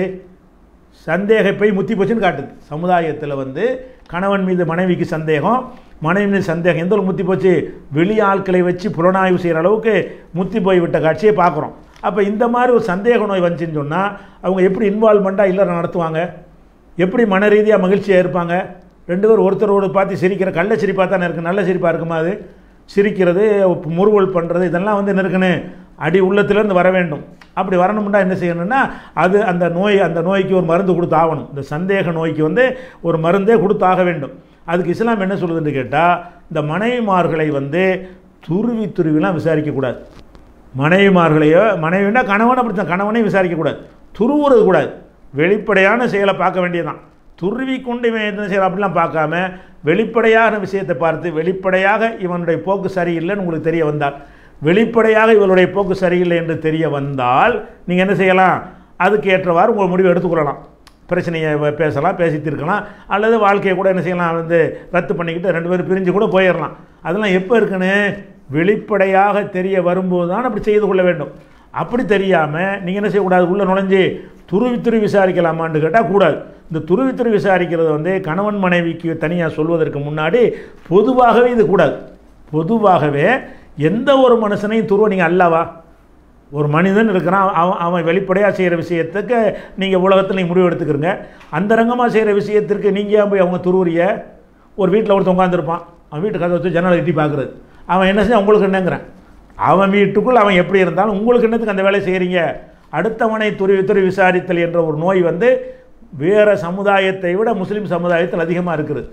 சந்தேகப்பை முத்தி போச்சுன்னு காட்டுது சமுதாயத்தில் வந்து கணவன் மீது மனைவிக்கு சந்தேகம் மனைவி மீது சந்தேகம் எந்த அளவுக்கு முத்தி போச்சு வெளி ஆட்களை வச்சு புலனாய்வு செய்கிற அளவுக்கு முத்தி போய் விட்ட காட்சியை பார்க்குறோம் அப்போ இந்த மாதிரி ஒரு சந்தேக நோய் வந்துச்சுன்னு சொன்னால் அவங்க எப்படி இன்வால்மெண்ட்டாக இல்லறம் நடத்துவாங்க எப்படி மன ரீதியாக மகிழ்ச்சியாக இருப்பாங்க ரெண்டு பேரும் ஒருத்தரோடு பார்த்து சிரிக்கிற கள்ள சிரிப்பாக தானே இருக்குது நல்ல சிரிப்பாக இருக்குமா அது சிரிக்கிறது முறுவல் பண்ணுறது இதெல்லாம் வந்து என்ன இருக்குன்னு அடி உள்ளத்திலேருந்து வர வேண்டும் அப்படி வரணும்னா என்ன செய்யணும்னா அது அந்த நோய் அந்த நோய்க்கு ஒரு மருந்து கொடுத்து ஆகணும் இந்த சந்தேக நோய்க்கு வந்து ஒரு மருந்தே கொடுத்தாக வேண்டும் அதுக்கு இஸ்லாம் என்ன சொல்லுதுன்னு கேட்டால் இந்த மனைவிமார்களை வந்து துருவி துருவிலாம் விசாரிக்கக்கூடாது மனைவிமார்களையோ மனைவினா கணவன் அப்படித்தான் கணவனையும் விசாரிக்கக்கூடாது துருவுறது கூடாது வெளிப்படையான செயலை பார்க்க வேண்டியதுதான் துருவி கொண்டு இவன் என்ன செய்யலாம் அப்படிலாம் பார்க்காம வெளிப்படையான விஷயத்தை பார்த்து வெளிப்படையாக இவனுடைய போக்கு சரியில்லைன்னு உங்களுக்கு தெரிய வந்தால் வெளிப்படையாக இவளுடைய போக்கு சரியில்லை என்று தெரிய வந்தால் நீங்கள் என்ன செய்யலாம் அதுக்கு ஏற்றவாறு உங்கள் முடிவை எடுத்துக்கொள்ளலாம் பிரச்சனையை வ- பேசலாம் பேசி தீர்க்கலாம் அல்லது வாழ்க்கையை கூட என்ன செய்யலாம் வந்து ரத்து பண்ணிக்கிட்டு ரெண்டு பேரும் பிரிஞ்சு கூட போயிடலாம் அதெல்லாம் எப்போ இருக்குன்னு வெளிப்படையாக தெரிய வரும்போது தான் அப்படி செய்து கொள்ள வேண்டும் அப்படி தெரியாமல் நீங்கள் என்ன செய்யக்கூடாது உள்ளே நுழைஞ்சு துருவி துருவி விசாரிக்கலாமான்னு கேட்டால் கூடாது இந்த துருவி துருவி விசாரிக்கிறது வந்து கணவன் மனைவிக்கு தனியாக சொல்வதற்கு முன்னாடி பொதுவாகவே இது கூடாது பொதுவாகவே எந்த ஒரு மனுஷனையும் துருவ நீங்கள் அல்லவா ஒரு மனிதன் இருக்கிறான் அவன் அவன் வெளிப்படையாக செய்கிற விஷயத்துக்கு நீங்கள் உலகத்தில் நீங்கள் முடிவு எடுத்துக்கிறங்க அந்தரங்கமாக செய்கிற விஷயத்திற்கு நீங்கள் ஏன் போய் அவங்க துருவுறிய ஒரு வீட்டில் ஒருத்தன் உட்காந்துருப்பான் அவன் வீட்டு கதை வச்சு ஜன்னலை எட்டி பார்க்குறது அவன் என்ன செய்ய உங்களுக்கு என்னங்கிறான் அவன் வீட்டுக்குள் அவன் எப்படி இருந்தாலும் உங்களுக்கு என்னத்துக்கு அந்த வேலையை செய்கிறீங்க அடுத்தவனை துருவி துருவி விசாரித்தல் என்ற ஒரு நோய் வந்து வேறு சமுதாயத்தை விட முஸ்லீம் சமுதாயத்தில் அதிகமாக இருக்குது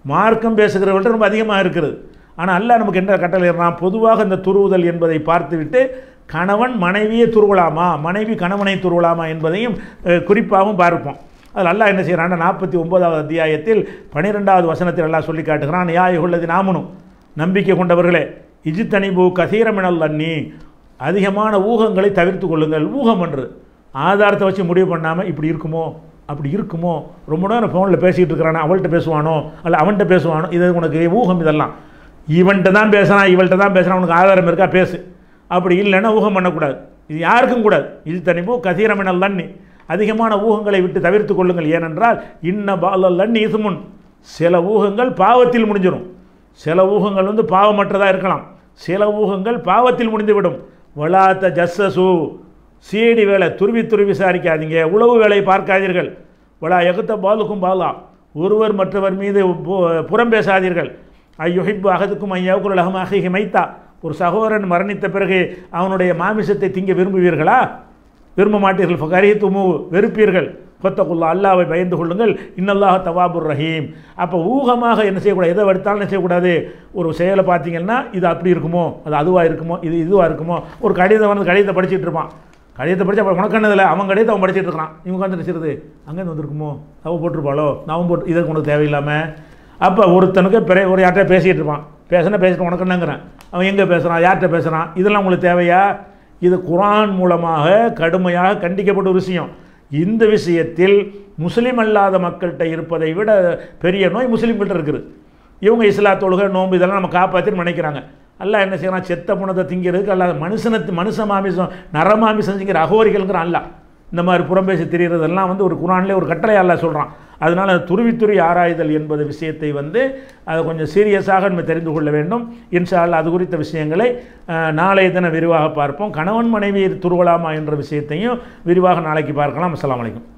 மார்க்கம் பேசுகிறவர்கள்ட்ட ரொம்ப அதிகமாக இருக்கிறது ஆனால் அல்லாஹ் நமக்கு என்ன கட்டளைறான் பொதுவாக இந்த துருவுதல் என்பதை பார்த்துவிட்டு கணவன் மனைவியை துருவலாமா மனைவி கணவனை துருவலாமா என்பதையும் அஹ், குறிப்பாகவும் பார்ப்போம் அதில் அல்லாஹ் என்ன செய்கிறான் நாற்பத்தி ஒன்பதாவது அத்தியாயத்தில் பனிரெண்டாவது வசனத்தில் அல்லாஹ் சொல்லி காட்டுகிறான் யா உள்ளது நாமனும் நம்பிக்கை கொண்டவர்களே இஜித்தனிபு கசீரமினல் அன்னி அதிகமான ஊகங்களை தவிர்த்து கொள்ளுங்கள் ஊகம் என்று ஆதாரத்தை வச்சு முடிவு பண்ணாமல் இப்படி இருக்குமோ அப்படி இருக்குமோ ரொம்ப நேரம் ஃபோனில் பேசிகிட்டு இருக்கிறானே அவள்கிட்ட பேசுவானோ அல்ல அவன்கிட்ட பேசுவானோ இது உனக்கு ஊகம் இதெல்லாம் இவன்கிட்ட தான் பேசுகிறான் இவள்கிட்ட தான் பேசுகிறான் உனக்கு ஆதாரம் இருக்கா பேசு அப்படி இல்லைன்னா ஊகம் பண்ணக்கூடாது இது யாருக்கும் கூடாது இது தனிப்போ கசீரமினல் தண்ணி அதிகமான ஊகங்களை விட்டு தவிர்த்து கொள்ளுங்கள் ஏனென்றால் இன்ன பாலல்லன் இதுமுன் சில ஊகங்கள் பாவத்தில் முடிஞ்சிடும் சில ஊகங்கள் வந்து பாவமற்றதாக இருக்கலாம் சில ஊகங்கள் பாவத்தில் முடிந்துவிடும் வளாத்த ஜஸ்ஸசு சீடி வேலை துருவி துருவி விசாரிக்காதீங்க உளவு வேலை பார்க்காதீர்கள் வலா எகுத்த பாலுக்கும் பாலா ஒருவர் மற்றவர் மீது பு- புறம் பேசாதீர்கள் ஐயொஹிப்பு அகதுக்கும் ஐயாவுக்குள் அகமாக மைத்தா ஒரு சகோதரன் மரணித்த பிறகு அவனுடைய மாமிசத்தை திங்க விரும்புவீர்களா விரும்ப மாட்டீர்கள் கரிய துமு வெறுப்பீர்கள் கொத்தக்குல்லா அல்லாவை பயந்து கொள்ளுங்கள் இன்னல்லாஹ் தவாபுர் ரஹீம் அப்போ ஊகமாக என்ன செய்யக்கூடாது எதை எடுத்தாலும் என்ன செய்யக்கூடாது ஒரு செயலை பார்த்தீங்கன்னா இது அப்படி இருக்குமோ அது அதுவாக இருக்குமோ இது இதுவாக இருக்குமோ ஒரு கடிதம் வந்து கடிதத்தை படிச்சிட்டு இருப்பான் கடிதத்தை படிச்சு அப்புறம் உனக்கு என்னதில்ல அவன் கடிதத்தை அவன் படிச்சிட்டு இருக்கான் இவங்க வந்து நினைச்சிருது அங்கேருந்து வந்திருக்குமோ அவன் போட்டிருப்பாளோ நான் போட்டு இதுக்கு உனக்கு தேவையில்லாமல் அப்போ ஒருத்தனுக்கு பிற ஒரு யார்கிட்ட பேசிகிட்டு இருப்பான் பேசுனா பேசிட்டு உனக்கு என்னங்கிறேன் அவன் எங்கே பேசுகிறான் யார்கிட்ட பேசுகிறான் இதெல்லாம் உங்களுக்கு தேவையா இது குரான் மூலமாக கடுமையாக கண்டிக்கப்பட்ட ஒரு விஷயம் இந்த விஷயத்தில் முஸ்லீம் அல்லாத மக்கள்கிட்ட இருப்பதை விட பெரிய நோய் முஸ்லீம்கிட்ட இருக்குது இவங்க இஸ்லா தொழுகை நோன்பு இதெல்லாம் நம்ம காப்பாற்றின்னு நினைக்கிறாங்க அல்லாஹ் என்ன செய்யறான் செத்த புணத்தை திங்கிறதுக்கு அல்லாத மனுஷனத்து மனுஷ மாமிசம் நரமாமிசம் திங்கிற அகோரிகள்ங்கிறான் அல்லாஹ் இந்த மாதிரி புறம்பேசி திரிகிறதெல்லாம் வந்து ஒரு குரான்லேயே ஒரு கட்டளை அல்லாஹ் சொல்கிறான் அதனால் துருவி துருவி ஆராய்தல் என்பது விஷயத்தை வந்து அதை கொஞ்சம் சீரியஸாக நம்ம தெரிந்து கொள்ள வேண்டும் இன்ஷா அல்லாஹ் அது குறித்த விஷயங்களை அஹ், நாளைய தினம் விரிவாக பார்ப்போம் கணவன் மனைவி துருவலாமா என்ற விஷயத்தையும் விரிவாக நாளைக்கு பார்க்கலாம் அஸ்ஸலாமு அலைக்கும்